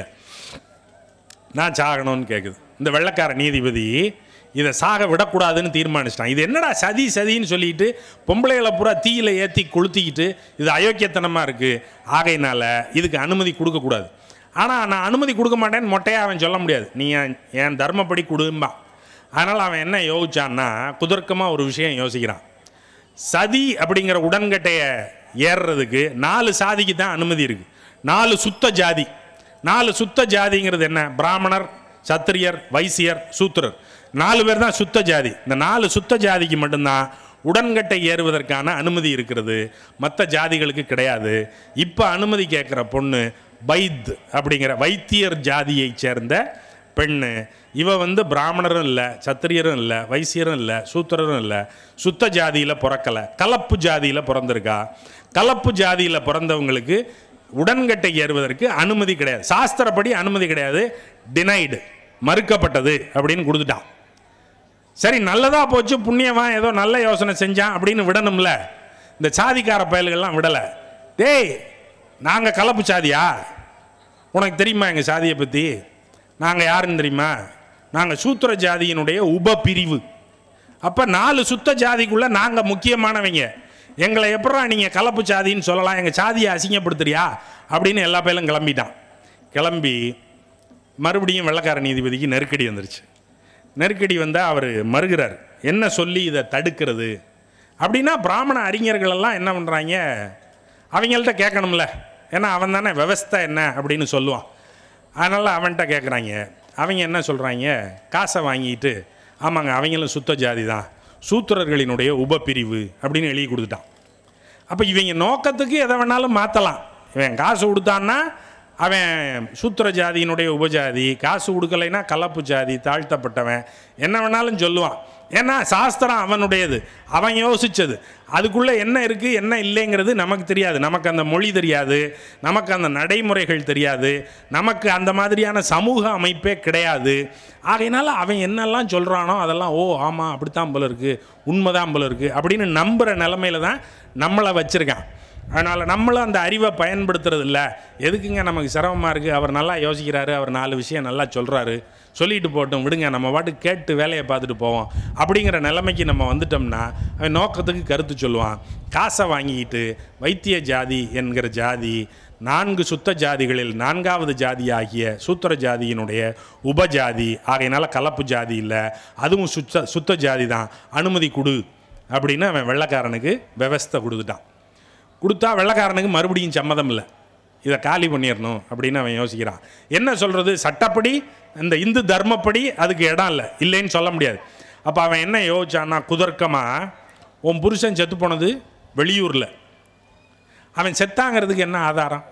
நான் சாகணும்னு கேட்குது இந்த வெள்ளைக்கார நீதிபதி இதை சாக விடக்கூடாதுன்னு தீர்மானிச்சிட்டான் இது என்னடா சதி சதின்னு சொல்லிட்டு பொம்பளைகளை பூரா தீயில ஏற்றி கொளுத்திக்கிட்டு இது அயோக்கியத்தனமாக இருக்குது ஆகையினால இதுக்கு அனுமதி கொடுக்கக்கூடாது ஆனால் நான் அனுமதி கொடுக்க மாட்டேன்னு மொட்டையாக அவன் சொல்ல முடியாது நீ என் என் தர்மப்படி கொடும்பா அதனால் அவன் என்ன யோசிச்சான்னா குதர்க்கமாக ஒரு விஷயம் யோசிக்கிறான் சதி அப்படிங்கிற உடன்கட்டையை ஏறுறதுக்கு நாலு சாதிக்கு தான் அனுமதி இருக்கு நாலு சுத்த ஜாதி நாலு சுத்த ஜாதிங்கிறது என்ன பிராமணர் சத்திரியர் வைசியர் சூத்திரர் நாலு பேர் தான் சுத்த ஜாதி இந்த நாலு சுத்த ஜாதிக்கு மட்டும்தான் உடன்கட்டை ஏறுவதற்கான அனுமதி இருக்கிறது மற்ற ஜாதிகளுக்கு கிடையாது இப்போ அனுமதி கேட்குற பொண்ணு பைத் அப்படிங்கிற வைத்தியர் ஜாதியைச் சேர்ந்த பெண்ணு இவ வந்து பிராமணரும் இல்லை சத்திரியரும் இல்லை வைசியரும் இல்லை சூத்திரரும் இல்லை சுத்த ஜாதியில் பிறக்கலை கலப்பு ஜாதியில் பிறந்திருக்கா கலப்பு ஜாதியில் பிறந்தவங்களுக்கு உடன்கட்டை ஏறுவதற்கு அனுமதி கிடையாது சாஸ்திரப்படி அனுமதி கிடையாது டினைடு மறுக்கப்பட்டது அப்படின்னு கொடுத்துட்டான் சரி நல்லதா போச்சு புண்ணியவன் ஏதோ நல்ல யோசனை செஞ்சான் அப்படின்னு விடணும்ல இந்த சாதிக்கார பயல்கள்லாம் விடலை டேய் நாங்கள் கலப்பு சாதியா உனக்கு தெரியுமா எங்கள் சாதியை பற்றி நாங்கள் யாருன்னு தெரியுமா நாங்கள் சூத்திர ஜாதியினுடைய உபபிரிவு அப்போ நாலு சுத்த ஜாதிக்குள்ளே நாங்கள் முக்கியமானவங்க எங்களை எப்படா நீங்கள் கலப்பு சாதின்னு சொல்லலாம் எங்கள் சாதியை அசிங்கப்படுத்துறியா அப்படின்னு எல்லா பேரும் கிளம்பிட்டான் கிளம்பி மறுபடியும் வெள்ளக்கார நீதிபதிக்கு நெருக்கடி வந்துருச்சு நெருக்கடி வந்தால் அவர் மறுகிறார் என்ன சொல்லி இதை தடுக்கிறது அப்படின்னா பிராமண அறிஞர்கள் எல்லாம் என்ன பண்ணுறாங்க அவங்கள்ட்ட கேட்கணும்ல ஏன்னா அவன் தானே விவஸ்தை என்ன அப்படின்னு சொல்லுவான் அதனால் அவன்கிட்ட கேட்குறாங்க அவங்க என்ன சொல்கிறாங்க காசை வாங்கிட்டு ஆமாங்க அவங்களும் சுத்த ஜாதி தான் சூத்திரர்களினுடைய உபப்பிரிவு அப்படின்னு எழுதி கொடுத்துட்டான் அப்போ இவங்க நோக்கத்துக்கு எதை வேணாலும் மாற்றலாம் இவன் காசு கொடுத்தான்னா அவன் சூத்திர ஜாதியினுடைய உபஜாதி காசு கொடுக்கலைன்னா கலப்பு ஜாதி தாழ்த்தப்பட்டவன் என்ன வேணாலும் சொல்லுவான் ஏன்னா சாஸ்திரம் அவனுடையது அவன் யோசிச்சது அதுக்குள்ளே என்ன இருக்குது என்ன இல்லைங்கிறது நமக்கு தெரியாது நமக்கு அந்த மொழி தெரியாது நமக்கு அந்த நடைமுறைகள் தெரியாது நமக்கு அந்த மாதிரியான சமூக அமைப்பே கிடையாது ஆகையினால அவன் என்னெல்லாம் சொல்கிறானோ அதெல்லாம் ஓ ஆமாம் அப்படித்தான் போல இருக்குது உண்மைதான் போல இருக்குது அப்படின்னு நம்புகிற நிலமையில தான் நம்மளை வச்சுருக்கான் அதனால் நம்மளும் அந்த அறிவை பயன்படுத்துறது இல்லை எதுக்குங்க நமக்கு சிரமமாக இருக்குது அவர் நல்லா யோசிக்கிறாரு அவர் நாலு விஷயம் நல்லா சொல்கிறாரு சொல்லிட்டு போட்டும் விடுங்க நம்ம பாட்டுக்கு கேட்டு வேலையை பார்த்துட்டு போவோம் அப்படிங்கிற நிலைமைக்கு நம்ம வந்துட்டோம்னா அவன் நோக்கத்துக்கு கருத்து சொல்லுவான் காசை வாங்கிக்கிட்டு வைத்திய ஜாதி என்கிற ஜாதி நான்கு சுத்த ஜாதிகளில் நான்காவது ஜாதி ஆகிய சூத்திர ஜாதியினுடைய உபஜாதி ஆகையினால கலப்பு ஜாதி இல்லை அதுவும் சுத்த சுத்த ஜாதி தான் அனுமதி கொடு அப்படின்னு அவன் வெள்ளைக்காரனுக்கு விவஸ்தை கொடுத்துட்டான் கொடுத்தா வெள்ளைக்காரனுக்கு மறுபடியும் சம்மதம் இல்லை இதை காலி பண்ணிடணும் அப்படின்னு அவன் யோசிக்கிறான் என்ன சொல்கிறது சட்டப்படி இந்த இந்து தர்மப்படி அதுக்கு இடம் இல்லை இல்லைன்னு சொல்ல முடியாது அப்போ அவன் என்ன யோசிச்சான்னா குதர்க்கமாக உன் புருஷன் செத்து போனது வெளியூரில் அவன் செத்தாங்கிறதுக்கு என்ன ஆதாரம்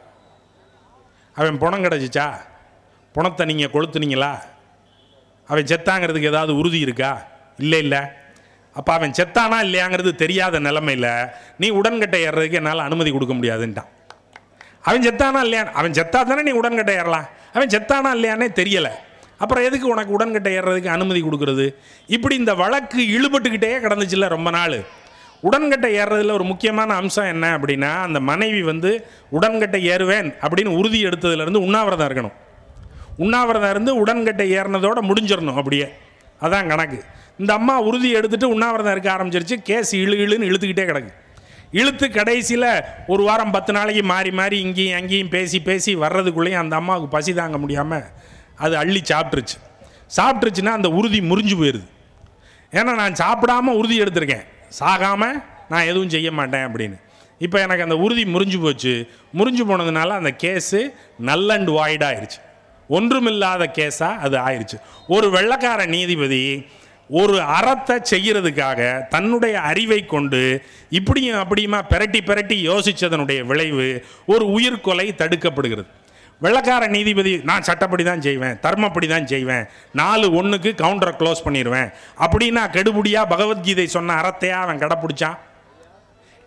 அவன் பணம் கிடச்சிச்சா பணத்தை நீங்கள் கொளுத்துனீங்களா அவன் செத்தாங்கிறதுக்கு ஏதாவது உறுதி இருக்கா இல்லை இல்லை அப்போ அவன் செத்தானா இல்லையாங்கிறது தெரியாத நிலமையில் நீ உடன்கட்டை ஏறுறதுக்கு என்னால் அனுமதி கொடுக்க முடியாதுன்ட்டான் அவன் செத்தானா இல்லையா அவன் செத்தா தானே நீ உடன்கட்டை ஏறலாம் அவன் செத்தானா இல்லையானே தெரியலை அப்புறம் எதுக்கு உனக்கு உடன்கட்டை ஏறுறதுக்கு அனுமதி கொடுக்கறது இப்படி இந்த வழக்கு இழுபட்டுக்கிட்டே கிடந்துச்சுல்ல ரொம்ப நாள் உடன்கட்டை ஏறுறதுல ஒரு முக்கியமான அம்சம் என்ன அப்படின்னா அந்த மனைவி வந்து உடன்கட்டை ஏறுவேன் அப்படின்னு உறுதி எடுத்ததுலேருந்து உண்ணாவிரதம் இருக்கணும் உண்ணாவிரதம் இருந்து உடன்கட்டை ஏறினதோட முடிஞ்சிடணும் அப்படியே அதான் கணக்கு இந்த அம்மா உறுதி எடுத்துட்டு உண்ணாவிரதம் இருக்க ஆரம்பிச்சிருச்சு கேஸ் இழு இழுன்னு இழுத்துக்கிட்டே கிடக்கு இழுத்து கடைசியில் ஒரு வாரம் பத்து நாளைக்கு மாறி மாறி இங்கேயும் அங்கேயும் பேசி பேசி வர்றதுக்குள்ளேயும் அந்த அம்மாவுக்கு பசி தாங்க முடியாமல் அது அள்ளி சாப்பிட்ருச்சு சாப்பிட்ருச்சுன்னா அந்த உறுதி முறிஞ்சு போயிடுது ஏன்னா நான் சாப்பிடாம உறுதி எடுத்திருக்கேன் சாகாமல் நான் எதுவும் செய்ய மாட்டேன் அப்படின்னு இப்போ எனக்கு அந்த உறுதி முறிஞ்சு போச்சு முறிஞ்சு போனதுனால அந்த கேஸு நல் அண்ட் வாய்ட் ஆயிடுச்சு ஒன்றுமில்லாத கேஸாக அது ஆயிடுச்சு ஒரு வெள்ளக்கார நீதிபதி ஒரு அறத்தை செய்யறதுக்காக தன்னுடைய அறிவை கொண்டு இப்படியும் அப்படியுமா பிரட்டி பிரட்டி யோசித்ததனுடைய விளைவு ஒரு உயிர்கொலை தடுக்கப்படுகிறது வெள்ளக்கார நீதிபதி நான் சட்டப்படி தான் செய்வேன் தர்மப்படி தான் செய்வேன் நாலு ஒன்றுக்கு கவுண்டரை க்ளோஸ் பண்ணிடுவேன் அப்படின்னா கெடுபடியாக பகவத்கீதை சொன்ன அறத்தையா அவன் கடைப்பிடிச்சான்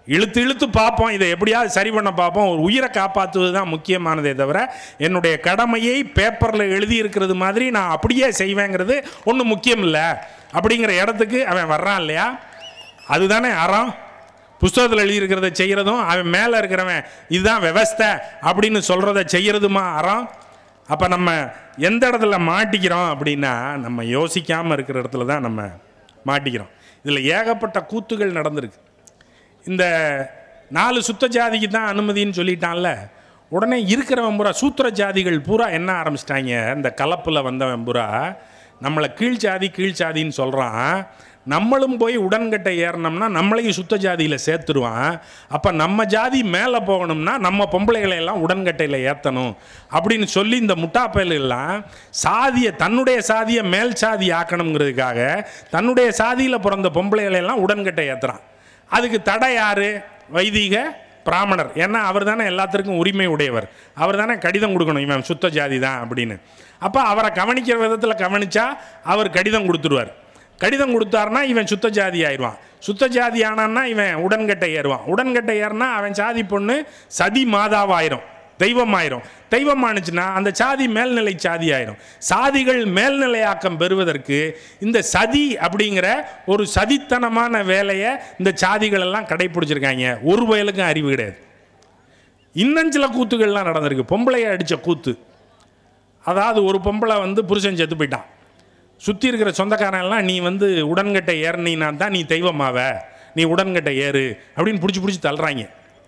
இழுத்து இழுத்து பார்ப்போம் இதை எப்படியாவது சரி பண்ண பார்ப்போம் ஒரு உயிரை காப்பாற்றுவது தான் முக்கியமானதே தவிர என்னுடைய கடமையை பேப்பரில் எழுதி இருக்கிறது மாதிரி நான் அப்படியே செய்வேங்கிறது ஒன்றும் முக்கியம் இல்லை அப்படிங்கிற இடத்துக்கு அவன் வர்றான் இல்லையா அதுதானே அறம் புஸ்தகத்தில் எழுதியிருக்கிறத செய்கிறதும் அவன் மேலே இருக்கிறவன் இதுதான் விவஸ்தை அப்படின்னு சொல்கிறத செய்கிறதுமா அறம் அப்போ நம்ம எந்த இடத்துல மாட்டிக்கிறோம் அப்படின்னா நம்ம யோசிக்காமல் இருக்கிற இடத்துல தான் நம்ம மாட்டிக்கிறோம் இதில் ஏகப்பட்ட கூத்துகள் நடந்திருக்கு இந்த நாலு சுத்த ஜாதிக்கு தான் அனுமதின்னு சொல்லிட்டான்ல உடனே இருக்கிறவன் பூரா சூத்திர ஜாதிகள் பூரா என்ன ஆரம்பிச்சிட்டாங்க இந்த கலப்பில் வந்தவன் பூரா நம்மளை கீழ் ஜாதி கீழ் ஜாதின்னு சொல்கிறான் நம்மளும் போய் உடன்கட்டை ஏறினோம்னா நம்மளையும் சுத்த ஜாதியில் சேர்த்துருவான் அப்போ நம்ம ஜாதி மேலே போகணும்னா நம்ம பொம்பளைகளை எல்லாம் உடன்கட்டையில் ஏற்றணும் அப்படின்னு சொல்லி இந்த முட்டாப்பயல் எல்லாம் சாதியை தன்னுடைய சாதியை மேல் சாதி ஆக்கணுங்கிறதுக்காக தன்னுடைய சாதியில் பிறந்த பொம்பளைகளை எல்லாம் உடன்கட்டை ஏற்றுறான் அதுக்கு தடை யாரு வைதிக பிராமணர் ஏன்னா அவர் தானே எல்லாத்திற்கும் உரிமை உடையவர் அவர் தானே கடிதம் கொடுக்கணும் இவன் சுத்த ஜாதி தான் அப்படின்னு அப்போ அவரை கவனிக்கிற விதத்தில் கவனிச்சா அவர் கடிதம் கொடுத்துருவார் கடிதம் கொடுத்தாருன்னா இவன் சுத்த ஜாதி ஆயிடுவான் சுத்த ஜாதி ஆனான்னா இவன் உடன்கட்டை ஏறுவான் உடன்கட்டை ஏறினா அவன் சாதி பொண்ணு சதி மாதாவாயிரும் தெய்வம் ஆயிரும் தெய்வம் ஆணுச்சுன்னா அந்த சாதி மேல்நிலை சாதி ஆயிரும் சாதிகள் மேல்நிலையாக்கம் பெறுவதற்கு இந்த சதி அப்படிங்கிற ஒரு சதித்தனமான வேலையை இந்த சாதிகள் எல்லாம் கடைபிடிச்சிருக்காங்க ஒரு வயலுக்கும் அறிவு கிடையாது இன்னும் சில கூத்துகள்லாம் நடந்திருக்கு பொம்பளையை அடித்த கூத்து அதாவது ஒரு பொம்பளை வந்து புருஷன் செத்து போயிட்டான் சுற்றி இருக்கிற சொந்தக்காரன் எல்லாம் நீ வந்து உடன்கட்டை ஏறினா தான் நீ தெய்வமாவ நீ உடன்கட்டை ஏறு அப்படின்னு பிடிச்சி பிடிச்சி தள்ளுறாங்க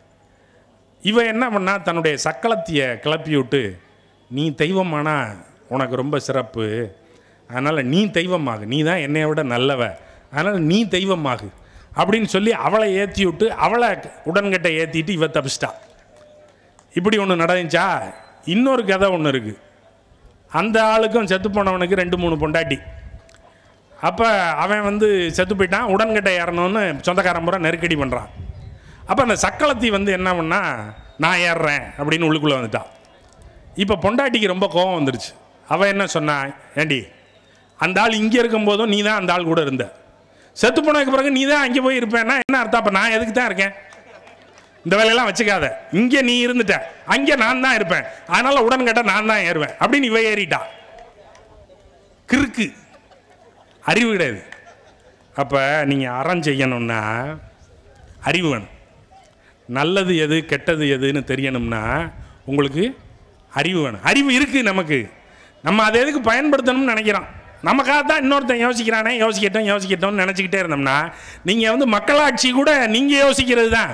இவன் என்ன பண்ணா தன்னுடைய சக்களத்திய கிளப்பி விட்டு நீ தெய்வமானா உனக்கு ரொம்ப சிறப்பு அதனால் நீ தெய்வமாகு நீ தான் என்னை விட நல்லவ அதனால் நீ தெய்வமாகு அப்படின்னு சொல்லி அவளை ஏற்றி விட்டு அவளை உடன்கட்டை ஏற்றிட்டு இவ தப்பிச்சிட்டா இப்படி ஒன்று நடந்துச்சா இன்னொரு கதை ஒன்று இருக்குது அந்த ஆளுக்கும் செத்து போனவனுக்கு ரெண்டு மூணு பொண்டாட்டி அப்போ அவன் வந்து செத்து போயிட்டான் உடன்கட்டை ஏறணும்னு சொந்தக்காரன் பூரா நெருக்கடி பண்ணுறான் அப்போ அந்த சக்களத்தி வந்து என்ன பண்ணா நான் ஏறுறேன் அப்படின்னு உள்ளுக்குள்ளே வந்துட்டான் இப்போ பொண்டாட்டிக்கு ரொம்ப கோபம் வந்துருச்சு அவள் என்ன சொன்னா ஏண்டி அந்த ஆள் இங்கே இருக்கும்போதும் நீ தான் அந்த ஆள் கூட இருந்த செத்து போனதுக்கு பிறகு நீ தான் அங்கே போய் இருப்பேன்னா என்ன அர்த்தம் அப்போ நான் எதுக்கு தான் இருக்கேன் இந்த வேலையெல்லாம் வச்சுக்காத இங்கே நீ இருந்துட்ட அங்கே நான் தான் இருப்பேன் அதனால உடன்கட்ட நான் தான் ஏறுவேன் அப்படின்னு இவ ஏறிட்டா கிறுக்கு அறிவு கிடையாது அப்போ நீங்கள் அறம் செய்யணும்னா அறிவு வேணும் நல்லது எது கெட்டது எதுன்னு தெரியணும்னா உங்களுக்கு அறிவு வேணும் அறிவு இருக்குது நமக்கு நம்ம அதை எதுக்கு பயன்படுத்தணும்னு நினைக்கிறோம் நமக்காக தான் இன்னொருத்தன் யோசிக்கிறானே யோசிக்கட்டும் யோசிக்கட்டும்னு நினச்சிக்கிட்டே இருந்தோம்னா நீங்கள் வந்து மக்களாட்சி கூட நீங்கள் யோசிக்கிறது தான்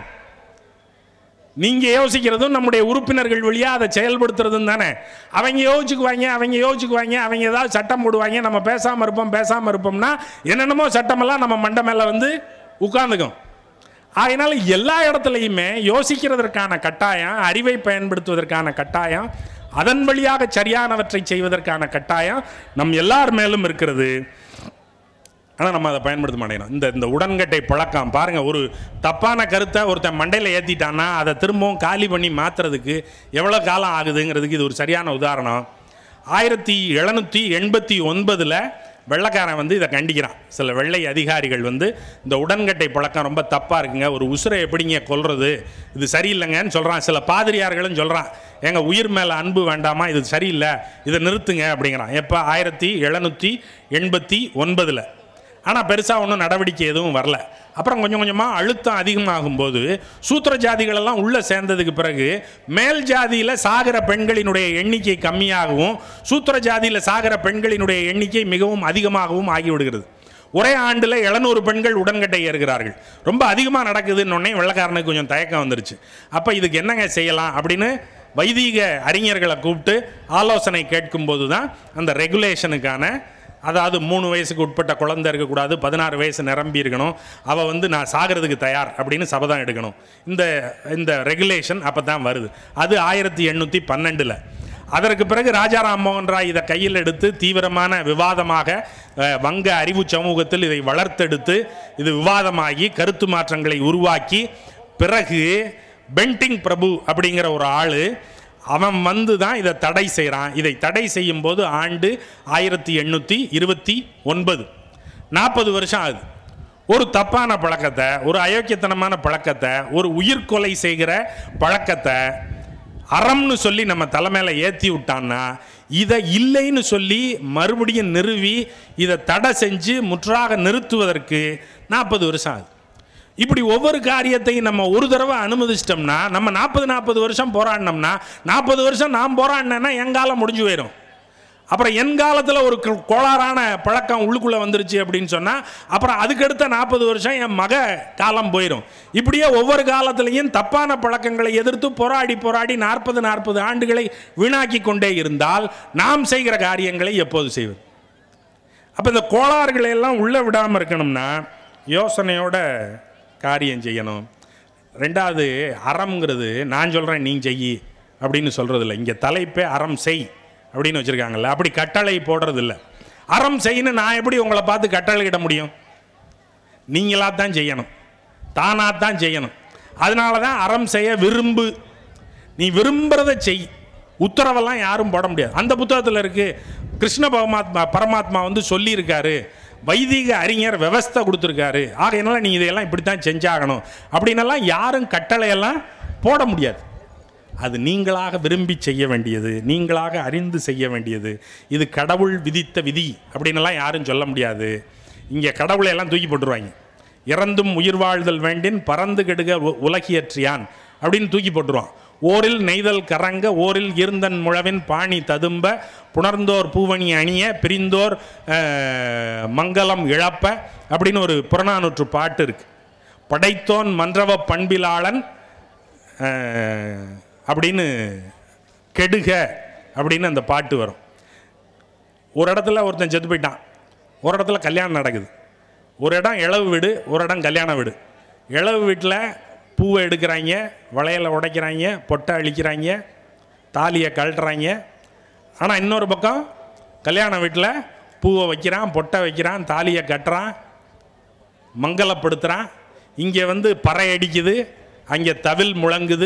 நீங்கள் யோசிக்கிறதும் நம்முடைய உறுப்பினர்கள் வழியாக அதை செயல்படுத்துறதும் தானே அவங்க யோசிச்சுக்குவாங்க அவங்க யோசிச்சுக்குவாங்க அவங்க ஏதாவது சட்டம் போடுவாங்க நம்ம பேசாமல் இருப்போம் பேசாமல் இருப்போம்னா என்னென்னமோ சட்டமெல்லாம் நம்ம மண்டை மேலே வந்து உட்காந்துக்கும் அதனால் எல்லா இடத்துலையுமே யோசிக்கிறதற்கான கட்டாயம் அறிவை பயன்படுத்துவதற்கான கட்டாயம் அதன் வழியாக சரியானவற்றை செய்வதற்கான கட்டாயம் நம் எல்லார் மேலும் இருக்கிறது ஆனால் நம்ம அதை பயன்படுத்த மாட்டேங்கிறோம் இந்த இந்த உடன்கட்டை பழக்கம் பாருங்கள் ஒரு தப்பான கருத்தை ஒருத்தன் மண்டையில் ஏற்றிட்டான்னா அதை திரும்பவும் காலி பண்ணி மாற்றுறதுக்கு எவ்வளோ காலம் ஆகுதுங்கிறதுக்கு இது ஒரு சரியான உதாரணம் ஆயிரத்தி எழுநூற்றி எண்பத்தி ஒன்பதில் வெள்ளைக்காரன் வந்து இதை கண்டிக்கிறான் சில வெள்ளை அதிகாரிகள் வந்து இந்த உடன்கட்டை பழக்கம் ரொம்ப தப்பாக இருக்குங்க ஒரு உசுரை எப்படிங்க கொல்றது இது சரியில்லைங்கன்னு சொல்கிறான் சில பாதிரியார்களும் சொல்கிறான் எங்கள் உயிர் மேலே அன்பு வேண்டாமா இது சரியில்லை இதை நிறுத்துங்க அப்படிங்கிறான் எப்போ ஆயிரத்தி எழுநூற்றி எண்பத்தி ஒன்பதில் ஆனால் பெருசாக ஒன்றும் நடவடிக்கை எதுவும் வரல அப்புறம் கொஞ்சம் கொஞ்சமாக அழுத்தம் அதிகமாகும்போது சூத்திர ஜாதிகளெல்லாம் உள்ளே சேர்ந்ததுக்கு பிறகு மேல் ஜாதியில் சாகிற பெண்களினுடைய எண்ணிக்கை கம்மியாகவும் சூத்திர ஜாதியில் சாகிற பெண்களினுடைய எண்ணிக்கை மிகவும் அதிகமாகவும் ஆகிவிடுகிறது ஒரே ஆண்டில் எழுநூறு பெண்கள் உடன்கட்டை ஏறுகிறார்கள் ரொம்ப அதிகமாக நடக்குதுன்னு உடனே வெள்ளக்காரனுக்கு கொஞ்சம் தயக்கம் வந்துருச்சு அப்போ இதுக்கு என்னங்க செய்யலாம் அப்படின்னு வைதீக அறிஞர்களை கூப்பிட்டு ஆலோசனை கேட்கும்போது தான் அந்த ரெகுலேஷனுக்கான அதாவது மூணு வயசுக்கு உட்பட்ட குழந்தை இருக்கக்கூடாது பதினாறு வயசு நிரம்பி இருக்கணும் அவள் வந்து நான் சாகிறதுக்கு தயார் அப்படின்னு சபதம் எடுக்கணும் இந்த இந்த ரெகுலேஷன் அப்போ தான் வருது அது ஆயிரத்தி எண்ணூற்றி பன்னெண்டில் அதற்கு பிறகு ராஜா ராம்மோகன் ராய் இதை கையில் எடுத்து தீவிரமான விவாதமாக அஹ், வங்க அறிவு சமூகத்தில் இதை வளர்த்தெடுத்து இது விவாதமாகி கருத்து மாற்றங்களை உருவாக்கி பிறகு பென்டிங் பிரபு அப்படிங்கிற ஒரு ஆள் அவன் வந்து தான் இதை தடை செய்கிறான் இதை தடை செய்யும் போது ஆண்டு ஆயிரத்தி எண்ணூற்றி இருபத்தி ஒன்பது நாற்பது வருஷம் ஆகுது ஒரு தப்பான பழக்கத்தை ஒரு அயோக்கியத்தனமான பழக்கத்தை ஒரு உயிர்கொலை செய்கிற பழக்கத்தை அறம்னு சொல்லி நம்ம தலைமையில ஏற்றி விட்டான்னா இதை இல்லைன்னு சொல்லி மறுபடியும் நிறுவி இதை தடை செஞ்சு முற்றாக நிறுத்துவதற்கு நாற்பது வருஷம் ஆகுது இப்படி ஒவ்வொரு காரியத்தையும் நம்ம ஒரு தடவை அனுமதிச்சிட்டோம்னா நம்ம நாற்பது நாற்பது வருஷம் போராடினோம்னா நாற்பது வருஷம் நான் போராடினேன்னா என் காலம் முடிஞ்சு போயிடும் அப்புறம் என் காலத்தில் ஒரு கோ- கோளாறான பழக்கம் உள்ளுக்குள்ளே வந்துருச்சு அப்படின்னு சொன்னால் அப்புறம் அதுக்கடுத்த நாற்பது வருஷம் என் மக காலம் போயிடும் இப்படியே ஒவ்வொரு காலத்திலையும் தப்பான பழக்கங்களை எதிர்த்து போராடி போராடி நாற்பது நாற்பது ஆண்டுகளை வீணாக்கி கொண்டே இருந்தால் நாம் செய்கிற காரியங்களை எப்போது செய்வது அப்போ இந்த கோளாறுகளை எல்லாம் உள்ளே விடாமல் இருக்கணும்னா யோசனையோட காரியம் செய்யணும் ரெண்டாவது அறம்ங்கிறது நான் சொல்கிறேன் நீ செய் அப்படின்னு சொல்கிறது இல்லை இங்கே தலைப்பே அறம் செய் அப்படின்னு வச்சுருக்காங்கல்ல அப்படி கட்டளை போடுறது இல்லை அறம் செய்யணும் நான் எப்படி உங்களை பார்த்து கட்டளையிட முடியும் நீங்களாக தான் செய்யணும் தானாக தான் செய்யணும் அதனால தான் அறம் செய்ய விரும்பு நீ விரும்புகிறத செய் உத்தரவெல்லாம் யாரும் போட முடியாது அந்த புத்தகத்தில் இருக்கு கிருஷ்ண பரமாத்மா பரமாத்மா வந்து சொல்லியிருக்காரு வைதிக அறிஞர் விவஸ்தை கொடுத்துருக்காரு ஆகையினால நீ இதையெல்லாம் இப்படி தான் செஞ்சாகணும் அப்படின்னெல்லாம் யாரும் கட்டளையெல்லாம் போட முடியாது அது நீங்களாக விரும்பி செய்ய வேண்டியது நீங்களாக அறிந்து செய்ய வேண்டியது இது கடவுள் விதித்த விதி அப்படின்னெல்லாம் யாரும் சொல்ல முடியாது இங்கே கடவுளை எல்லாம் தூக்கி போட்டுருவாங்க இறந்தும் உயிர் வாழ்தல் வேண்டின் பறந்து கெடுக உ- உலகியற்றியான் அப்படின்னு தூக்கி போட்டுருவான் ஓரில் நெய்தல் கரங்க ஓரில் இருந்தன் முழவின் பாணி ததும்ப புணர்ந்தோர் பூவணி அணிய பிரிந்தோர் அஹ், மங்களம் இழப்ப அப்படின்னு ஒரு புறநானூற்று பாட்டு இருக்கு படைத்தோன் மன்றவ பண்பிலாளன் அஹ், அப்படின்னு கெடுக அப்படின்னு அந்த பாட்டு வரும் ஒரு இடத்துல ஒருத்தன் செத்து போயிட்டான் ஒரு இடத்துல கல்யாணம் நடக்குது ஒரு இடம் இளவு வீடு ஒரு இடம் கல்யாண வீடு இளவு வீட்டில் பூவை எடுக்கிறாங்க வளையலை உடைக்கிறாங்க பொட்டை அழிக்கிறாங்க தாலியை கழட்டுறாங்க ஆனால் இன்னொரு பக்கம் கல்யாண வீட்டில் பூவை வைக்கிறான் பொட்டை வைக்கிறான் தாலியை கட்டுறான் மங்களப்படுத்துகிறான் இங்கே வந்து பறை அடிக்குது அங்கே தவில் முழங்குது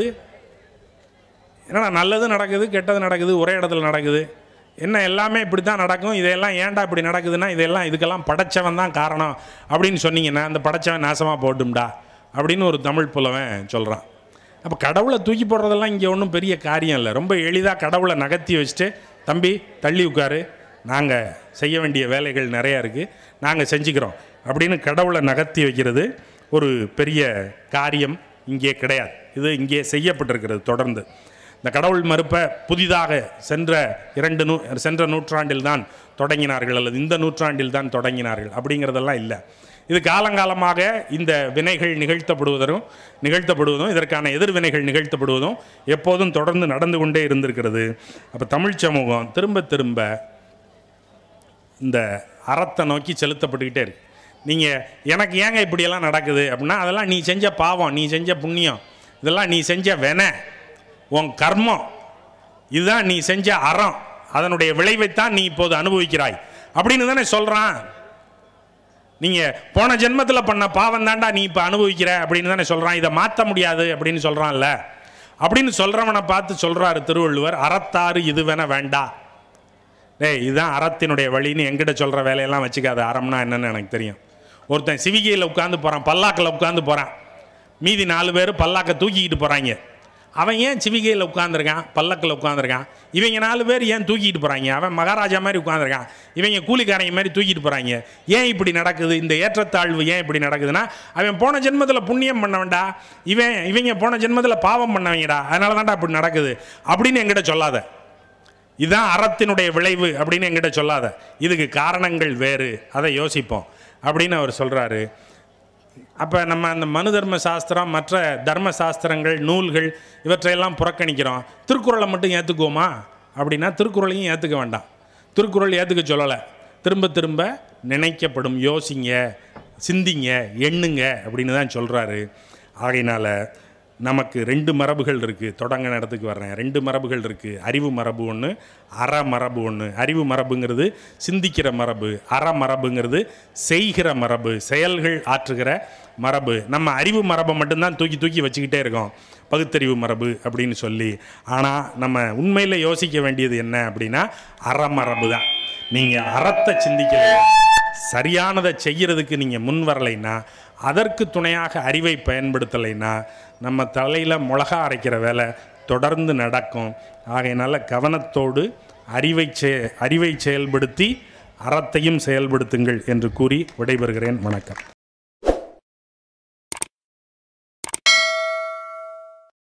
என்னடா நல்லது நடக்குது கெட்டது நடக்குது ஒரே இடத்துல நடக்குது என்ன எல்லாமே இப்படி தான் நடக்கும் இதெல்லாம் ஏன்டா இப்படி நடக்குதுன்னா இதெல்லாம் இதுக்கெல்லாம் படைச்சவன் தான் காரணம் அப்படின்னு சொன்னீங்கன்னா அந்த படைச்சவன் நாசமாக போட்டும்டா அப்படின்னு ஒரு தமிழ் புலவன் சொல்கிறான் அப்போ கடவுளை தூக்கி போடுறதெல்லாம் இங்கே ஒன்றும் பெரிய காரியம் இல்லை ரொம்ப எளிதாக கடவுளை நகர்த்தி வச்சுட்டு தம்பி தள்ளி உட்காரு நாங்கள் செய்ய வேண்டிய வேலைகள் நிறையா இருக்குது நாங்கள் செஞ்சுக்கிறோம் அப்படின்னு கடவுளை நகர்த்தி வைக்கிறது ஒரு பெரிய காரியம் இங்கே கிடையாது இது இங்கே செய்யப்பட்டிருக்கிறது தொடர்ந்து இந்த கடவுள் மறுப்பை புதிதாக சென்ற இரண்டு நூ சென்ற நூற்றாண்டில் தான் தொடங்கினார்கள் அல்லது இந்த நூற்றாண்டில் தான் தொடங்கினார்கள் அப்படிங்கிறதெல்லாம் இல்லை இது காலங்காலமாக இந்த வினைகள் நிகழ்த்தப்படுவதும் நிகழ்த்தப்படுவதும் இதற்கான எதிர்வினைகள் நிகழ்த்தப்படுவதும் எப்போதும் தொடர்ந்து நடந்து கொண்டே இருந்திருக்கிறது அப்போ தமிழ் சமூகம் திரும்ப திரும்ப இந்த அறத்தை நோக்கி செலுத்தப்பட்டுக்கிட்டே இருக்கு நீங்கள் எனக்கு ஏங்க இப்படியெல்லாம் நடக்குது அப்படின்னா அதெல்லாம் நீ செஞ்ச பாவம் நீ செஞ்ச புண்ணியம் இதெல்லாம் நீ செஞ்ச வென உன் கர்மம் இதுதான் நீ செஞ்ச அறம் அதனுடைய விளைவைத்தான் நீ இப்போது அனுபவிக்கிறாய் அப்படின்னு தானே சொல்கிறான் நீங்கள் போன ஜென்மத்தில் பண்ண பாவம் தாண்டா நீ இப்போ அனுபவிக்கிற அப்படின்னு தானே சொல்கிறான் இதை மாற்ற முடியாது அப்படின்னு சொல்கிறான்ல அப்படின்னு சொல்கிறவனை பார்த்து சொல்கிறாரு திருவள்ளுவர் அறத்தாறு இதுவென வேண்டா டேய் இதுதான் அறத்தினுடைய வழின்னு எங்கிட்ட சொல்கிற வேலையெல்லாம் வச்சுக்காத அறம்னா என்னன்னு எனக்கு தெரியும் ஒருத்தன் சிவிகையில் உட்காந்து போகிறான் பல்லாக்கில் உட்காந்து போகிறான் மீதி நாலு பேர் பல்லாக்கை தூக்கிக்கிட்டு போகிறாங்க அவன் ஏன் சிவிகையில் உட்காந்துருக்கான் பல்லக்கில் உட்காந்துருக்கான் இவங்க நாலு பேர் ஏன் தூக்கிட்டு போகிறாங்க அவன் மகாராஜா மாதிரி உட்காந்துருக்கான் இவங்க கூலிக்காரங்க மாதிரி தூக்கிட்டு போகிறாங்க ஏன் இப்படி நடக்குது இந்த ஏற்றத்தாழ்வு ஏன் இப்படி நடக்குதுன்னா அவன் போன ஜென்மத்தில் புண்ணியம் பண்ணவன்டா இவன் இவங்க போன ஜென்மத்தில் பாவம் பண்ணவங்கடா அதனால தான்டா இப்படி நடக்குது அப்படின்னு என்கிட்ட சொல்லாத இதுதான் அறத்தினுடைய விளைவு அப்படின்னு என்கிட்ட சொல்லாத இதுக்கு காரணங்கள் வேறு அதை யோசிப்போம் அப்படின்னு அவர் சொல்கிறாரு அப்போ நம்ம அந்த மனு தர்ம சாஸ்திரம் மற்ற தர்ம சாஸ்திரங்கள் நூல்கள் இவற்றையெல்லாம் புறக்கணிக்கிறோம் திருக்குறளை மட்டும் ஏற்றுக்குவோமா அப்படின்னா திருக்குறளையும் ஏற்றுக்க வேண்டாம் திருக்குறள் ஏற்றுக்க சொல்லலை திரும்ப திரும்ப நினைக்கப்படும் யோசிங்க சிந்திங்க எண்ணுங்க அப்படின்னு தான் சொல்கிறாரு ஆகையினால நமக்கு ரெண்டு மரபுகள் இருக்குது தொடங்கின இடத்துக்கு வர்றேன் ரெண்டு மரபுகள் இருக்குது அறிவு மரபு ஒன்று அற மரபு ஒன்று அறிவு மரபுங்கிறது சிந்திக்கிற மரபு அற மரபுங்கிறது செய்கிற மரபு செயல்கள் ஆற்றுகிற மரபு நம்ம அறிவு மரபை மட்டும்தான் தூக்கி தூக்கி வச்சுக்கிட்டே இருக்கோம் பகுத்தறிவு மரபு அப்படின்னு சொல்லி ஆனால் நம்ம உண்மையில் யோசிக்க வேண்டியது என்ன அப்படின்னா அறமரபு தான் நீங்கள் அறத்தை சிந்திக்கலையா சரியானதை செய்யறதுக்கு நீங்கள் முன் வரலைன்னா அதற்கு துணையாக அறிவை பயன்படுத்தலைன்னா நம்ம தலையில் மிளகா அரைக்கிற வேலை தொடர்ந்து நடக்கும் ஆகையினால கவனத்தோடு அறிவை செ அறிவை செயல்படுத்தி அறத்தையும் செயல்படுத்துங்கள் என்று கூறி விடைபெறுகிறேன் வணக்கம்